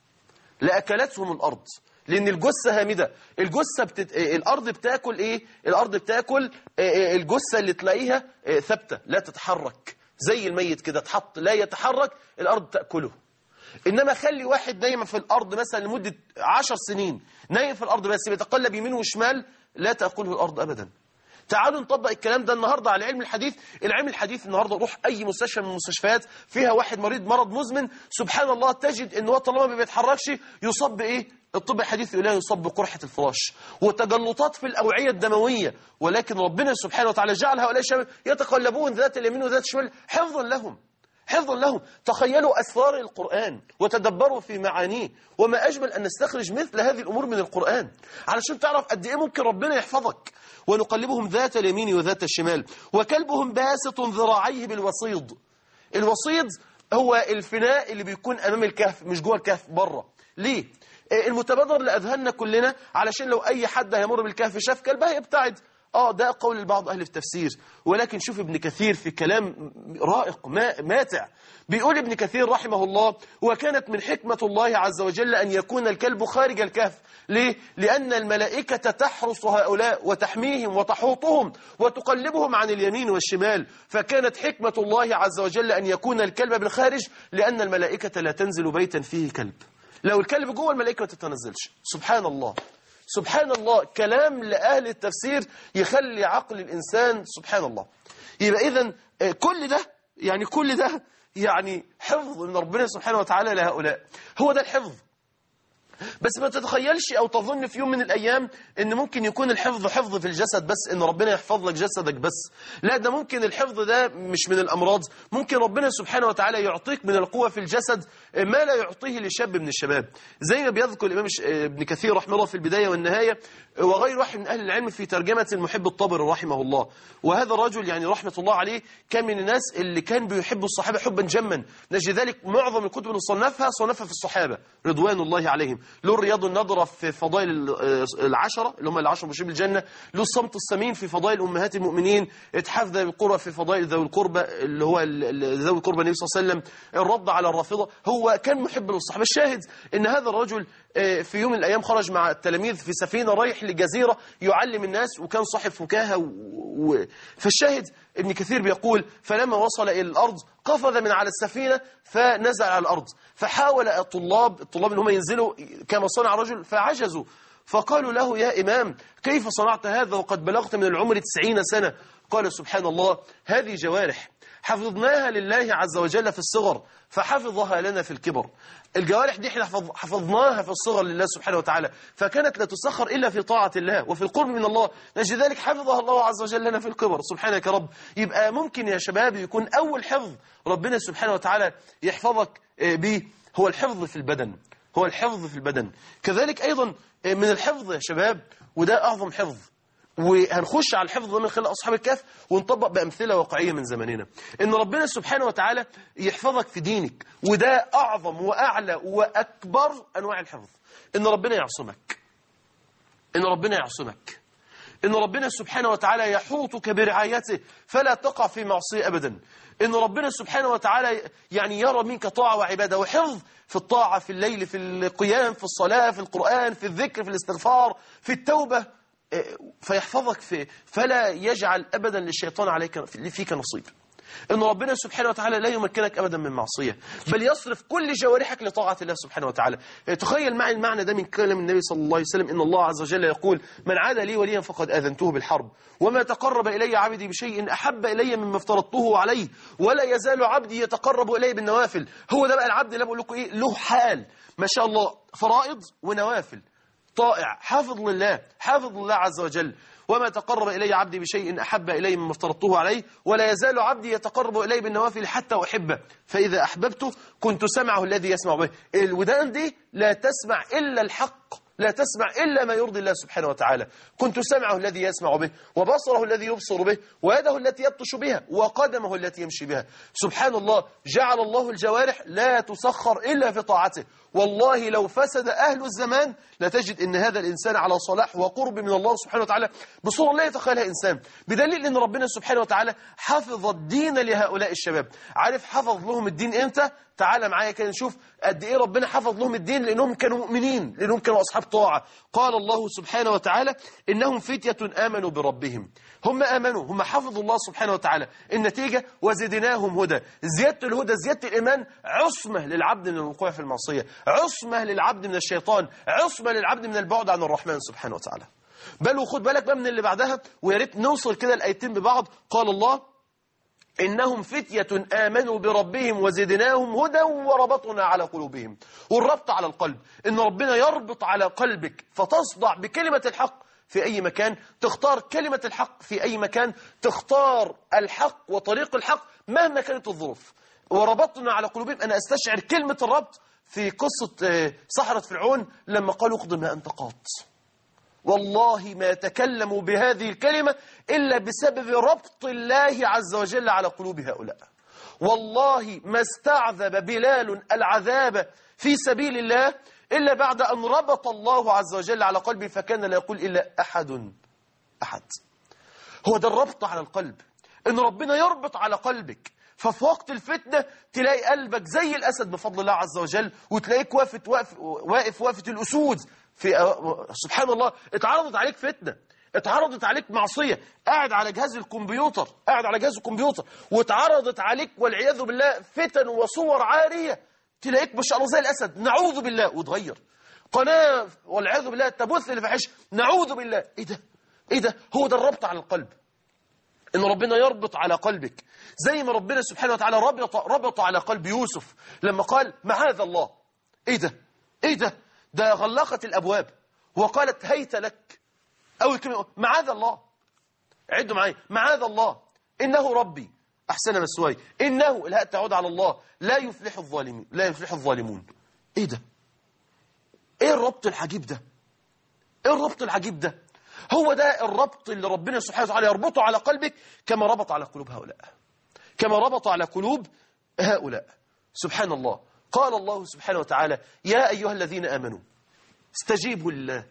لأكلتهم الأرض لأن الجثة هامدة الجثة بتت... آه، الأرض بتاكل إيه الأرض بتاكل آه، آه، الجثة اللي تلاقيها آه، ثابتة لا تتحرك زي الميت كده تحط لا يتحرك الأرض تأكله إنما خلي واحد نايم في الأرض مثلا لمدة عشر سنين نايم في الأرض بس بيتقلب يمين وشمال لا تأكله الأرض أبدا تعالوا نطبق الكلام ده النهاردة على علم الحديث العلم الحديث النهاردة روح أي مستشفى من المستشفيات فيها واحد مريض مرض مزمن سبحان الله تجد إن هو طالما ما بيتحركش يصاب بإيه الطب الحديث يقول لها يصاب بقرحة الفراش وتجلطات في الأوعية الدموية ولكن ربنا سبحانه وتعالى جعل هؤلاء الشباب يتقلبون ذات اليمين وذات الشمال حفظا لهم حفظا لهم تخيلوا أسرار القرآن وتدبروا في معانيه وما أجمل أن نستخرج مثل هذه الأمور من القرآن علشان تعرف قد إيه ممكن ربنا يحفظك ونقلبهم ذات اليمين وذات الشمال وكلبهم باسط ذراعيه بالوصيد الوصيد هو الفناء اللي بيكون أمام الكهف مش جوه الكهف بره ليه؟ آه، المتبادر لأذهاننا كلنا علشان لو أي حد هيمر بالكهف شاف كلبه هيبتعد اه ده قول بعض أهل التفسير ولكن شوف ابن كثير في كلام رائق ما ماتع بيقول ابن كثير رحمه الله وكانت من حكمة الله عز وجل أن يكون الكلب خارج الكهف ليه؟ لأن الملائكة تحرس هؤلاء وتحميهم وتحوطهم وتقلبهم عن اليمين والشمال فكانت حكمة الله عز وجل أن يكون الكلب بالخارج لأن الملائكة لا تنزل بيتا فيه كلب لو الكلب جوه الملائكة ما تتنزلش سبحان الله سبحان الله كلام لأهل التفسير يخلي عقل الإنسان سبحان الله يبقى إذن آه، كل ده يعني كل ده يعني حفظ من ربنا سبحانه وتعالى لهؤلاء هو ده الحفظ بس ما تتخيلش او تظن في يوم من الايام ان ممكن يكون الحفظ حفظ في الجسد بس ان ربنا يحفظ لك جسدك بس لا ده ممكن الحفظ ده مش من الامراض ممكن ربنا سبحانه وتعالى يعطيك من القوة في الجسد ما لا يعطيه لشاب من الشباب زي ما بيذكر الامام ش- ابن كثير رحمه الله في البداية والنهاية وغير واحد من اهل العلم في ترجمة المحب الطبري رحمه الله وهذا الرجل يعني رحمة الله عليه كان من الناس اللي كان بيحب الصحابة حبا جما نجد ذلك معظم الكتب اللي صنفها صنفها في الصحابة رضوان الله عليهم له الرياض النضرة في فضائل ال- العشرة اللي هم العشرة مشيب الجنة له الصمت السمين في فضائل أمهات المؤمنين اتحاف ذوي القرى في فضائل ذوي القربى اللي هو ال- ال- ذوي القربى النبي صلى الله عليه وسلم الرد على الرافضة هو كان محب للصحابة الشاهد ان هذا الرجل آه، في يوم من الأيام خرج مع التلاميذ في سفينة رايح لجزيرة يعلم الناس وكان صاحب فكاهة و... و... فالشاهد ابن كثير بيقول فلما وصل إلى الأرض قفز من على السفينة فنزل على الأرض فحاول الطلاب الطلاب ان هم ينزلوا كما صنع الرجل فعجزوا فقالوا له يا إمام كيف صنعت هذا وقد بلغت من العمر تسعين سنة قال سبحان الله هذه جوارح حفظناها لله عز وجل في الصغر فحفظها لنا في الكبر الجوارح دي احنا حفظ- حفظناها في الصغر لله سبحانه وتعالى فكانت لا تسخر إلا في طاعة الله وفي القرب من الله نجد ذلك حفظها الله عز وجل لنا في الكبر سبحانك يا رب يبقى ممكن يا شباب يكون أول حفظ ربنا سبحانه وتعالى يحفظك آه، به هو الحفظ في البدن هو الحفظ في البدن كذلك أيضا آه، من الحفظ يا شباب وده أعظم حفظ وهنخش على الحفظ ده من خلال أصحاب الكهف ونطبق بأمثلة واقعية من زماننا إن ربنا سبحانه وتعالى يحفظك في دينك وده أعظم وأعلى وأكبر أنواع الحفظ إن ربنا يعصمك إن ربنا يعصمك إن ربنا سبحانه وتعالى يحوطك برعايته فلا تقع في معصية أبدا إن ربنا سبحانه وتعالى يعني يرى منك طاعة وعبادة وحفظ في الطاعة في الليل في القيام في الصلاة في القرآن في الذكر في الاستغفار في التوبة إيه، فيحفظك في فلا يجعل أبدا للشيطان عليك فيك نصيب إن ربنا سبحانه وتعالى لا يمكنك أبدا من معصية بل يصرف كل جوارحك لطاعة الله سبحانه وتعالى تخيل معي المعنى ده من كلام النبي صلى الله عليه وسلم إن الله عز وجل يقول من عاد لي وليا فقد آذنته بالحرب وما تقرب إلي عبدي بشيء أحب إلي مما افترضته عليه ولا يزال عبدي يتقرب إلي بالنوافل هو ده بقى العبد اللي بقول لكم إيه له حال ما شاء الله فرائض ونوافل طائع حافظ لله حافظ لله عز وجل وما تقرب إلي عبدي بشيء أحب إلي مما افترضته عليه ولا يزال عبدي يتقرب إلي بالنوافل حتى أحبه فإذا أحببته كنت سمعه الذي يسمع به الودان دي لا تسمع إلا الحق لا تسمع إلا ما يرضي الله سبحانه وتعالى كنت سمعه الذي يسمع به وبصره الذي يبصر به ويده التي يبطش بها وقدمه التي يمشي بها سبحان الله جعل الله الجوارح لا تسخر إلا في طاعته والله لو فسد أهل الزمان لتجد أن هذا الإنسان على صلاح وقرب من الله سبحانه وتعالى بصورة لا يتخيلها إنسان بدليل أن ربنا سبحانه وتعالى حفظ الدين لهؤلاء الشباب عارف حفظ لهم الدين إمتى؟ تعال معايا كده نشوف قد إيه ربنا حفظ لهم الدين لأنهم كانوا مؤمنين لأنهم كانوا أصحاب طاعة قال الله سبحانه وتعالى إنهم فتية آمنوا بربهم هم آمنوا هم حفظوا الله سبحانه وتعالى النتيجة وزدناهم هدى زيادة الهدى زيادة الإيمان عصمة للعبد من الوقوع في المعصية عصمة للعبد من الشيطان عصمة للعبد من البعد عن الرحمن سبحانه وتعالى بل وخد بالك بقى من اللي بعدها ويا ريت نوصل كده الآيتين ببعض قال الله إنهم فتية آمنوا بربهم وزدناهم هدى وربطنا على قلوبهم والربط على القلب إن ربنا يربط على قلبك فتصدع بكلمة الحق في أي مكان تختار كلمة الحق في أي مكان تختار الحق وطريق الحق مهما كانت الظروف وربطنا على قلوبهم أنا أستشعر كلمة الربط في قصة آه، سحرة فرعون لما قالوا اقضي ما أنت قاط والله ما تكلموا بهذه الكلمة إلا بسبب ربط الله عز وجل على قلوب هؤلاء والله ما استعذب بلال العذاب في سبيل الله إلا بعد أن ربط الله عز وجل على قلبه فكان لا يقول إلا أحد أحد هو ده الربط على القلب إن ربنا يربط على قلبك ففي وقت الفتنة تلاقي قلبك زي الأسد بفضل الله عز وجل وتلاقيك واقف واقف واقف وقفة الأسود في سبحان الله اتعرضت عليك فتنة اتعرضت عليك معصية قاعد على جهاز الكمبيوتر قاعد على جهاز الكمبيوتر واتعرضت عليك والعياذ بالله فتن وصور عارية تلاقيك ما شاء الله زي الأسد نعوذ بالله وتغير قناة والعياذ بالله تبث الفحش نعوذ بالله ايه ده ايه ده هو ده الربط على القلب ان ربنا يربط على قلبك زي ما ربنا سبحانه وتعالى ربط ربط على قلب يوسف لما قال معاذ الله ايه ده ايه ده ده غلقت الابواب وقالت هيت لك اول كلمه معاذ الله عدوا معايا معاذ الله انه ربي احسن مسواي انه لا تعود على الله لا يفلح الظالمين لا يفلح الظالمون ايه ده ايه الربط العجيب ده ايه الربط العجيب ده هو ده الربط اللي ربنا سبحانه وتعالى يربطه على قلبك كما ربط على قلوب هؤلاء كما ربط على قلوب هؤلاء سبحان الله قال الله سبحانه وتعالى يا أيها الذين آمنوا استجيبوا لله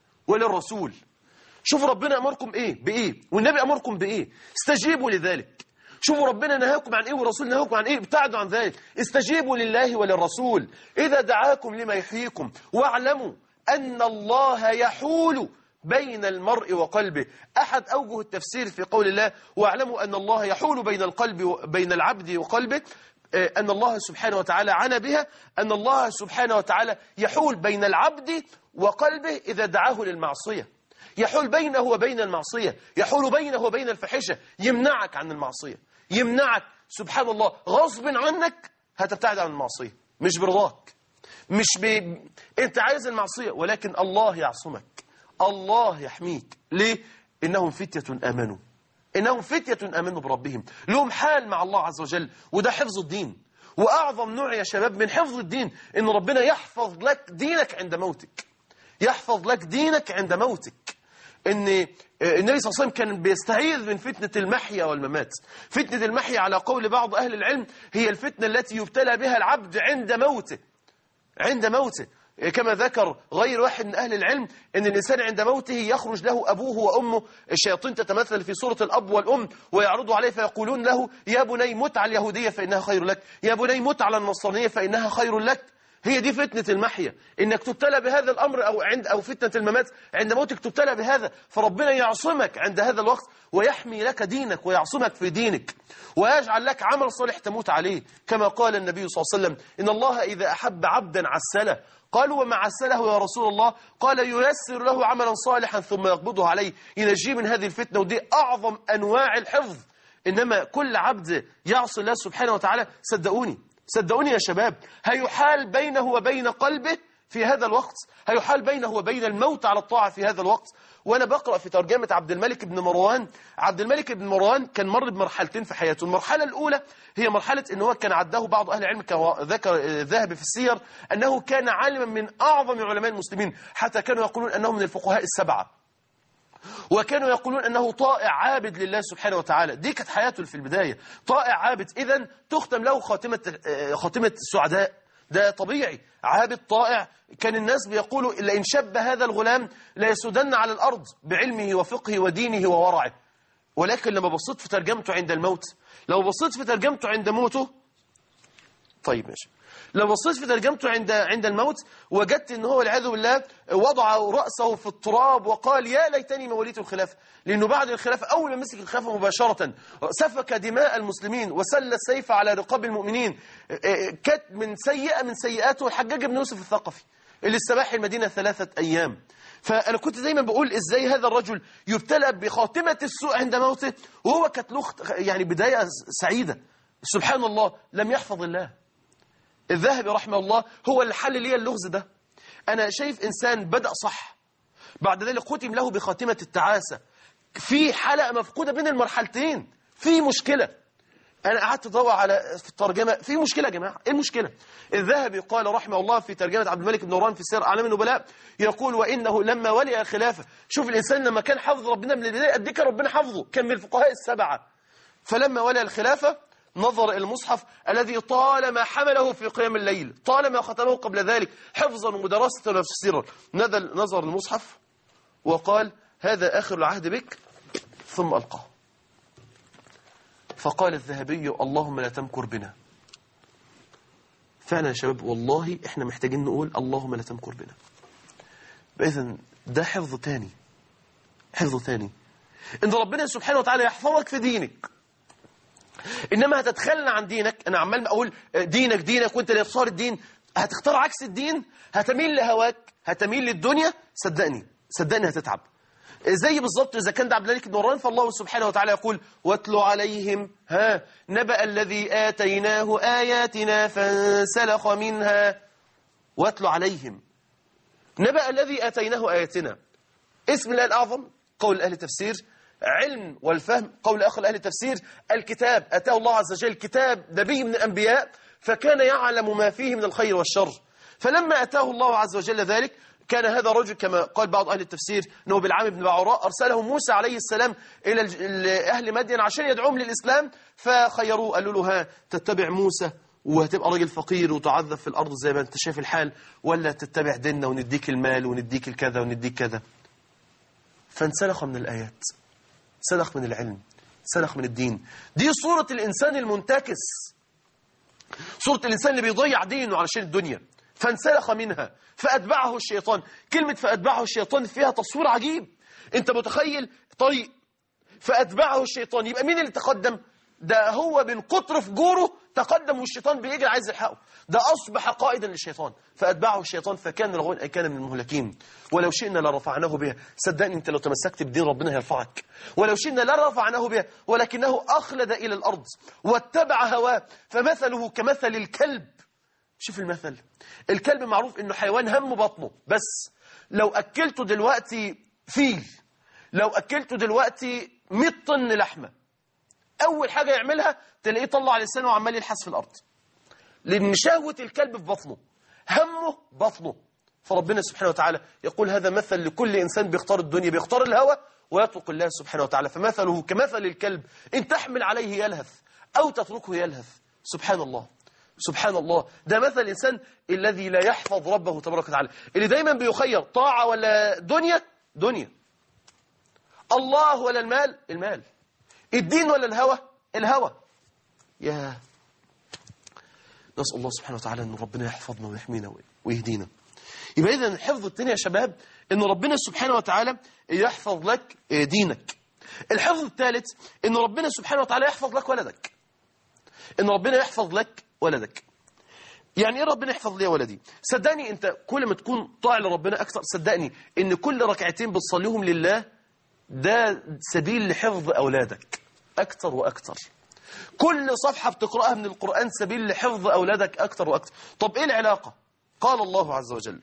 وللرسول شوفوا ربنا أمركم إيه بإيه والنبي أمركم بإيه استجيبوا لذلك شوفوا ربنا نهاكم عن إيه والرسول نهاكم عن إيه ابتعدوا عن ذلك استجيبوا لله وللرسول إذا دعاكم لما يحييكم واعلموا أن الله يحول بين المرء وقلبه أحد أوجه التفسير في قول الله واعلموا أن الله يحول بين القلب بين العبد وقلبه أن الله سبحانه وتعالى عنا بها أن الله سبحانه وتعالى يحول بين العبد وقلبه إذا دعاه للمعصية يحول بينه وبين المعصية يحول بينه وبين الفحشة يمنعك عن المعصية يمنعك سبحان الله غصب عنك هتبتعد عن المعصية مش برضاك مش ب... انت عايز المعصية ولكن الله يعصمك الله يحميك ليه؟ إنهم فتية آمنوا إنهم فتية آمنوا بربهم لهم حال مع الله عز وجل وده حفظ الدين وأعظم نوع يا شباب من حفظ الدين إن ربنا يحفظ لك دينك عند موتك يحفظ لك دينك عند موتك ان النبي صلى الله عليه وسلم كان بيستعيذ من فتنة المحيا والممات فتنة المحيا على قول بعض أهل العلم هي الفتنة التي يبتلى بها العبد عند موته عند موته كما ذكر غير واحد من أهل العلم أن الإنسان عند موته يخرج له أبوه وأمه الشياطين تتمثل في صورة الأب والأم ويعرضوا عليه فيقولون له يا بني مت على اليهودية فإنها خير لك يا بني مت على النصرانية فإنها خير لك هي دي فتنة المحيا إنك تبتلى بهذا الأمر أو عند أو فتنة الممات عند موتك تبتلى بهذا فربنا يعصمك عند هذا الوقت ويحمي لك دينك ويعصمك في دينك ويجعل لك عمل صالح تموت عليه كما قال النبي صلى الله عليه وسلم إن الله إذا أحب عبدا عسله قالوا وما عسله يا رسول الله قال ييسر له عملا صالحا ثم يقبضه عليه ينجيه من هذه الفتنة ودي أعظم أنواع الحفظ إنما كل عبد يعصي الله سبحانه وتعالى صدقوني صدقوني يا شباب هيحال بينه وبين قلبه في هذا الوقت هيحال بينه وبين الموت على الطاعة في هذا الوقت وأنا بقرأ في ترجمة عبد الملك بن مروان عبد الملك بن مروان كان مر بمرحلتين في حياته المرحلة الأولى هي مرحلة أنه هو كان عداه بعض أهل العلم كما ذكر الذهبي في السير أنه كان عالما من أعظم علماء المسلمين حتى كانوا يقولون أنه من الفقهاء السبعة وكانوا يقولون أنه طائع عابد لله سبحانه وتعالى دي كانت حياته في البداية طائع عابد إذا تختم له خاتمة خاتمة السعداء ده طبيعي عابد طائع كان الناس بيقولوا لئن شب هذا الغلام لا يسودن على الأرض بعلمه وفقهه ودينه وورعه ولكن لما بصيت في ترجمته عند الموت لو بصيت في ترجمته عند موته طيب ماشي لو بصيت في ترجمته عند عند الموت وجدت ان هو والعياذ بالله وضع راسه في التراب وقال يا ليتني ما وليت الخلافه لانه بعد الخلافه اول ما مسك الخلافه مباشره سفك دماء المسلمين وسل السيف على رقاب المؤمنين كانت من سيئه من سيئاته الحجاج بن يوسف الثقفي اللي استباح المدينه ثلاثه ايام فأنا كنت دايما بقول إزاي هذا الرجل يبتلى بخاتمة السوء عند موته وهو كانت له يعني بداية سعيدة سبحان الله لم يحفظ الله الذهبي رحمه الله هو اللي حل لي اللغز ده أنا شايف إنسان بدأ صح بعد ذلك ختم له بخاتمة التعاسة في حلقة مفقودة بين المرحلتين في مشكلة أنا قعدت أدور على في الترجمة في مشكلة يا جماعة إيه المشكلة الذهبي قال رحمه الله في ترجمة عبد الملك بن نوران في سير أعلام النبلاء يقول وإنه لما ولي الخلافة شوف الإنسان لما كان حافظ ربنا من البداية قد كان ربنا حافظه كان من الفقهاء السبعة فلما ولي الخلافة نظر إلى المصحف الذي طالما حمله في قيام الليل طالما ختمه قبل ذلك حفظا ومدرسة وتفسيرا نزل نظر المصحف وقال هذا آخر العهد بك ثم ألقاه فقال الذهبي اللهم لا تمكر بنا فعلا يا شباب والله احنا محتاجين نقول اللهم لا تمكر بنا إذن ده حفظ تاني حفظ تاني ان ربنا سبحانه وتعالى يحفظك في دينك انما هتتخلى عن دينك انا عمال اقول دينك دينك وانت اللي تختار الدين هتختار عكس الدين هتميل لهواك هتميل للدنيا صدقني صدقني هتتعب زي بالظبط اذا كان ده عبد الملك بن مروان فالله سبحانه وتعالى يقول واتل عليهم ها نبأ الذي آتيناه آياتنا فانسلخ منها واتل عليهم نبأ الذي آتيناه آياتنا اسم الله الأعظم قول أهل التفسير علم والفهم قول آخر أهل التفسير الكتاب أتاه الله عز وجل كتاب نبي من الأنبياء فكان يعلم ما فيه من الخير والشر فلما أتاه الله عز وجل ذلك كان هذا الرجل كما قال بعض أهل التفسير أنه بالعام بن بعوراء أرسله موسى عليه السلام إلى الج- أهل مدين عشان يدعوهم للإسلام فخيروه قالوا له ها تتبع موسى وهتبقى راجل فقير وتعذب في الأرض زي ما أنت شايف الحال ولا تتبع ديننا ونديك المال ونديك الكذا ونديك كذا فانسلخ من الآيات سلخ من العلم سلخ من الدين دي صورة الإنسان المنتكس صورة الإنسان اللي بيضيع دينه علشان الدنيا فانسلخ منها فأتبعه الشيطان كلمة فأتبعه الشيطان فيها تصوير عجيب أنت متخيل طريق فأتبعه الشيطان يبقى مين اللي تقدم ده هو من كتر فجوره تقدم والشيطان بيجري عايز يلحقه ده أصبح قائدا للشيطان فأتبعه الشيطان فكان رغون أي كان من المهلكين ولو شئنا لرفعناه بها صدقني أنت لو تمسكت بدين ربنا هيرفعك ولو شئنا لرفعناه بها ولكنه أخلد إلى الأرض واتبع هواه فمثله كمثل الكلب شوف المثل الكلب معروف انه حيوان هم بطنه بس لو اكلته دلوقتي فيل لو اكلته دلوقتي 100 طن لحمه اول حاجه يعملها تلاقيه طلع لسانه وعمال يلحس في الارض لان شهوه الكلب في بطنه همه بطنه فربنا سبحانه وتعالى يقول هذا مثل لكل انسان بيختار الدنيا بيختار الهوى ويترك الله سبحانه وتعالى فمثله كمثل الكلب ان تحمل عليه يلهث او تتركه يلهث سبحان الله سبحان الله ده مثل الإنسان الذي لا يحفظ ربه تبارك وتعالى اللي دايما بيخير طاعة ولا دنيا دنيا الله ولا المال المال الدين ولا الهوى الهوى يا نسأل الله سبحانه وتعالى أن ربنا يحفظنا ويحمينا ويهدينا يبقى إذن حفظ الدنيا يا شباب أن ربنا سبحانه وتعالى يحفظ لك دينك الحفظ الثالث أن ربنا سبحانه وتعالى يحفظ لك ولدك أن ربنا يحفظ لك ولدك يعني ايه ربنا يحفظ لي ولدي صدقني انت كل ما تكون طاع لربنا اكثر صدقني ان كل ركعتين بتصليهم لله ده سبيل لحفظ اولادك اكثر واكثر كل صفحة بتقرأها من القرآن سبيل لحفظ أولادك أكثر وأكثر طب إيه العلاقة قال الله عز وجل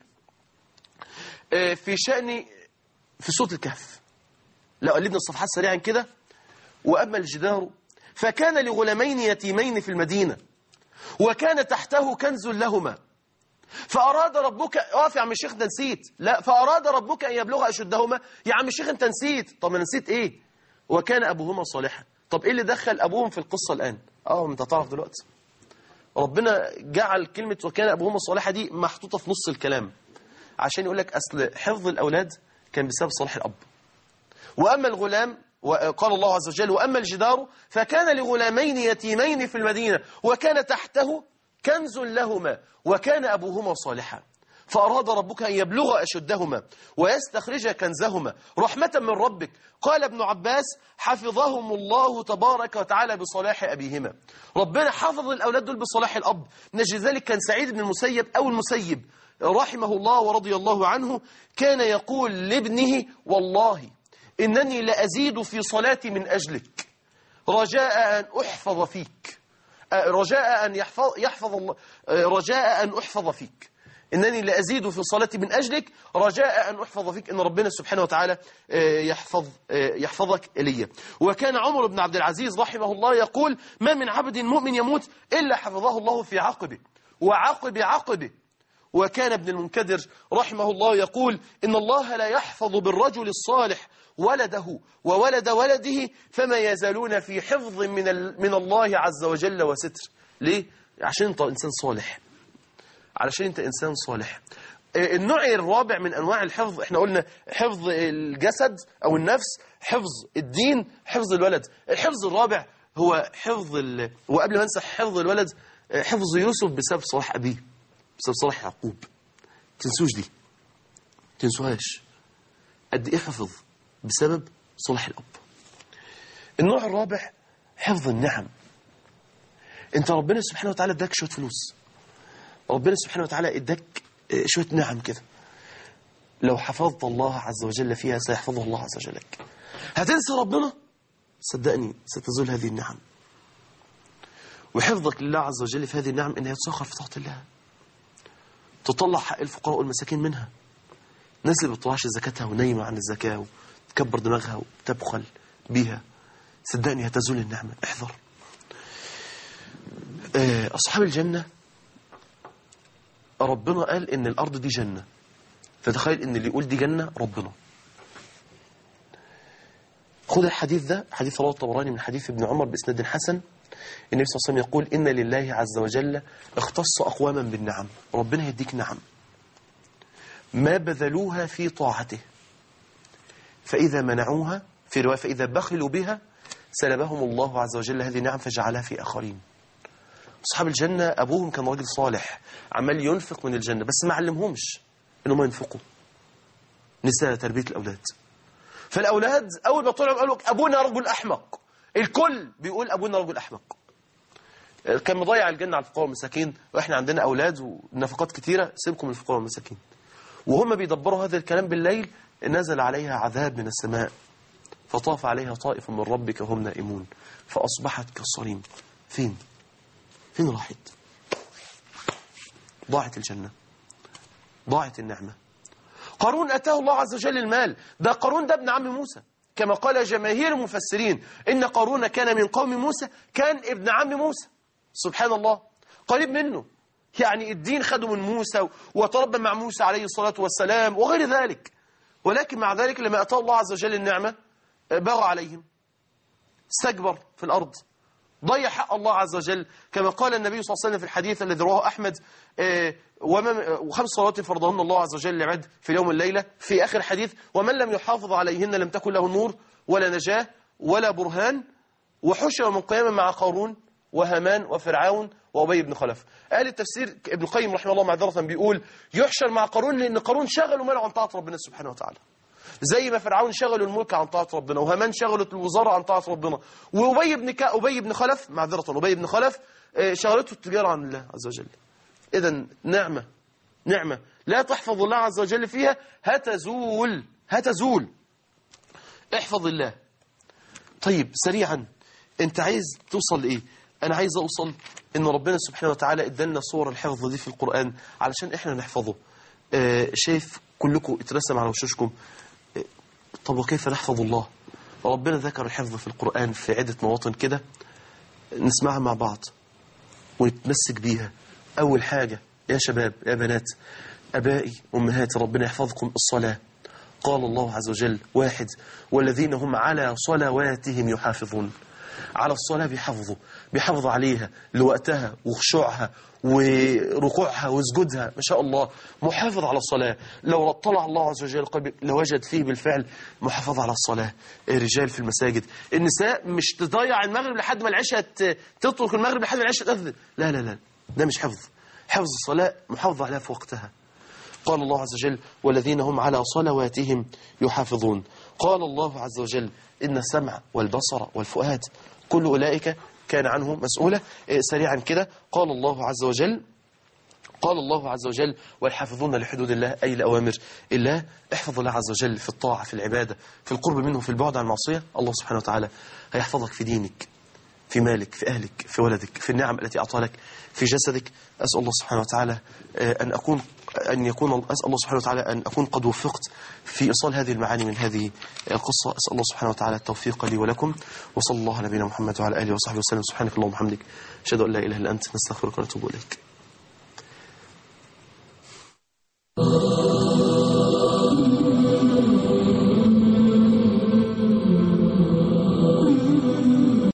آه، في شأن في سورة الكهف لو قلبنا الصفحات سريعا كده وأما الجدار فكان لغلامين يتيمين في المدينة وكان تحته كنز لهما فأراد ربك اقف يا عم الشيخ ده نسيت لا فأراد ربك أن يبلغ أشدهما يا عم الشيخ أنت نسيت طب أنا نسيت إيه وكان أبوهما صالحا طب إيه اللي دخل أبوهم في القصة الآن اه أنت تعرف دلوقتي ربنا جعل كلمة وكان أبوهما صالحا دي محطوطة في نص الكلام عشان يقول لك أصل حفظ الأولاد كان بسبب صلاح الأب وأما الغلام وقال الله عز وجل وأما الجدار فكان لغلامين يتيمين في المدينة وكان تحته كنز لهما وكان أبوهما صالحا فأراد ربك أن يبلغ أشدهما ويستخرج كنزهما رحمة من ربك قال ابن عباس حفظهم الله تبارك وتعالى بصلاح أبيهما ربنا حفظ الأولاد دول بصلاح الأب نجد ذلك كان سعيد بن المسيب أو المسيب رحمه الله ورضي الله عنه كان يقول لابنه والله إنني لأزيد في صلاتي من أجلك رجاء أن أحفظ فيك آه، رجاء أن يحفظ, يحفظ الله آه، رجاء أن أحفظ فيك إنني لأزيد في صلاتي من أجلك رجاء أن أحفظ فيك إن ربنا سبحانه وتعالى آه، يحفظ آه، يحفظك إلي وكان عمر بن عبد العزيز رحمه الله يقول ما من عبد مؤمن يموت إلا حفظه الله في عقبه وعقب عقبه وكان ابن المنكدر رحمه الله يقول إن الله لا يحفظ بالرجل الصالح ولده وولد ولده فما يزالون في حفظ من, ال- من الله عز وجل وستر ليه؟ عشان انت إنسان صالح علشان انت إنسان صالح آه، النوع الرابع من أنواع الحفظ احنا قلنا حفظ الجسد أو النفس حفظ الدين حفظ الولد الحفظ الرابع هو حفظ ال... وقبل ما انسى حفظ الولد آه، حفظ يوسف بسبب صلاح أبيه بسبب صلاح يعقوب تنسوش دي تنسوهاش قد ايه حفظ بسبب صلاح الأب النوع الرابع حفظ النعم انت ربنا سبحانه وتعالى اداك شوية فلوس ربنا سبحانه وتعالى اداك آه، شوية نعم كده لو حفظت الله عز وجل فيها سيحفظه الله عز وجل لك هتنسى ربنا صدقني ستزول هذه النعم وحفظك لله عز وجل في هذه النعم انها تسخر في طاعة الله تطلع حق الفقراء والمساكين منها الناس اللي بتطلعش زكاتها ونايمة عن الزكاة وتكبر دماغها وتبخل بيها صدقني هتزول النعمة احذر آه، أصحاب الجنة ربنا قال إن الأرض دي جنة فتخيل إن اللي يقول دي جنة ربنا خد الحديث ده حديث رواه الطبراني من حديث ابن عمر بإسناد حسن النبي صلى الله عليه وسلم يقول إن لله عز وجل اختص أقواما بالنعم ربنا يديك نعم ما بذلوها في طاعته فإذا منعوها في رواية فإذا بخلوا بها سلبهم الله عز وجل هذه النعم فجعلها في آخرين أصحاب الجنة أبوهم كان راجل صالح عمال ينفق من الجنة بس ما علمهمش إنهم ينفقوا نساء تربية الأولاد فالأولاد أول ما طلعوا قالوا أبونا رجل أحمق الكل بيقول أبونا رجل أحمق كان مضيع الجنة على الفقراء والمساكين وإحنا عندنا أولاد ونفقات كتيرة سيبكم الفقراء والمساكين وهم بيدبروا هذا الكلام بالليل نزل عليها عذاب من السماء فطاف عليها طائف من ربك وهم نائمون فأصبحت كالصريم فين؟ فين راحت؟ ضاعت الجنة ضاعت النعمة قارون أتاه الله عز وجل المال ده قارون ده ابن عم موسى كما قال جماهير المفسرين إن قارون كان من قوم موسى كان ابن عم موسى سبحان الله قريب منه يعني الدين خده من موسى وتربى مع موسى عليه الصلاة والسلام وغير ذلك ولكن مع ذلك لما أتاه الله عز وجل النعمة بغى عليهم استكبر في الأرض ضيع حق الله عز وجل كما قال النبي صلى الله عليه وسلم في الحديث الذي رواه أحمد آه، وما- وخمس صلوات فرضهن الله عز وجل لعباد في اليوم والليلة في آخر الحديث ومن لم يحافظ عليهن لم تكن له نور ولا نجاة ولا برهان وحشر يوم القيامة مع قارون وهامان وفرعون وأبي بن خلف قال التفسير ابن القيم رحمه الله معذرة بيقول يحشر مع قارون لأن قارون شغل ومنع عن طاعة ربنا سبحانه وتعالى زي ما فرعون شغلوا الملك عن طاعة ربنا وهامان شغلت الوزارة عن طاعة ربنا وأبي بن كا أبي بن خلف معذرة أبي بن خلف آه، شغلته التجارة عن الله عز وجل إذا نعمة نعمة لا تحفظ الله عز وجل فيها هتزول هتزول احفظ الله طيب سريعا انت عايز توصل لايه انا عايز اوصل ان ربنا سبحانه وتعالى ادالنا صور الحفظ دي في القرآن علشان احنا نحفظه آه شايف كلكم اترسم على وشوشكم آه طب وكيف نحفظ الله ربنا ذكر الحفظ في القرآن في عدة مواطن كده نسمعها مع بعض ونتمسك بيها أول حاجة يا شباب يا بنات أبائي أمهاتي ربنا يحفظكم الصلاة قال الله عز وجل واحد والذين هم على صلواتهم يحافظون على الصلاة بيحافظوا بيحافظوا عليها لوقتها وخشوعها وركوعها وسجودها ما شاء الله محافظ على الصلاة لو اطلع الله عز وجل قلبي لوجد فيه بالفعل محافظة على الصلاة الرجال في المساجد النساء مش تضيع المغرب لحد ما العشاء ت- تترك المغرب لحد ما العشاء تأذن لا لا لا ده مش حفظ حفظ الصلاة محافظة عليها في وقتها قال الله عز وجل والذين هم على صلواتهم يحافظون قال الله عز وجل إن السمع والبصر والفؤاد كل أولئك كان عنه مسؤولة إيه، سريعا كده قال الله عز وجل قال الله عز وجل والحافظون لحدود الله أي لأوامر الله احفظ الله عز وجل في الطاعة في العبادة في القرب منه في البعد عن المعصية الله سبحانه وتعالى هيحفظك في دينك في مالك في أهلك في ولدك في النعم التي أعطى لك في جسدك أسأل الله سبحانه وتعالى آه، أن أكون أن يكون أسأل الله سبحانه وتعالى أن أكون قد وفقت في إيصال هذه المعاني من هذه القصة أسأل الله سبحانه وتعالى التوفيق لي ولكم وصلى الله على نبينا محمد وعلى آله وصحبه وسلم سبحانك اللهم وبحمدك أشهد أن لا إله إلا أنت نستغفرك ونتوب إليك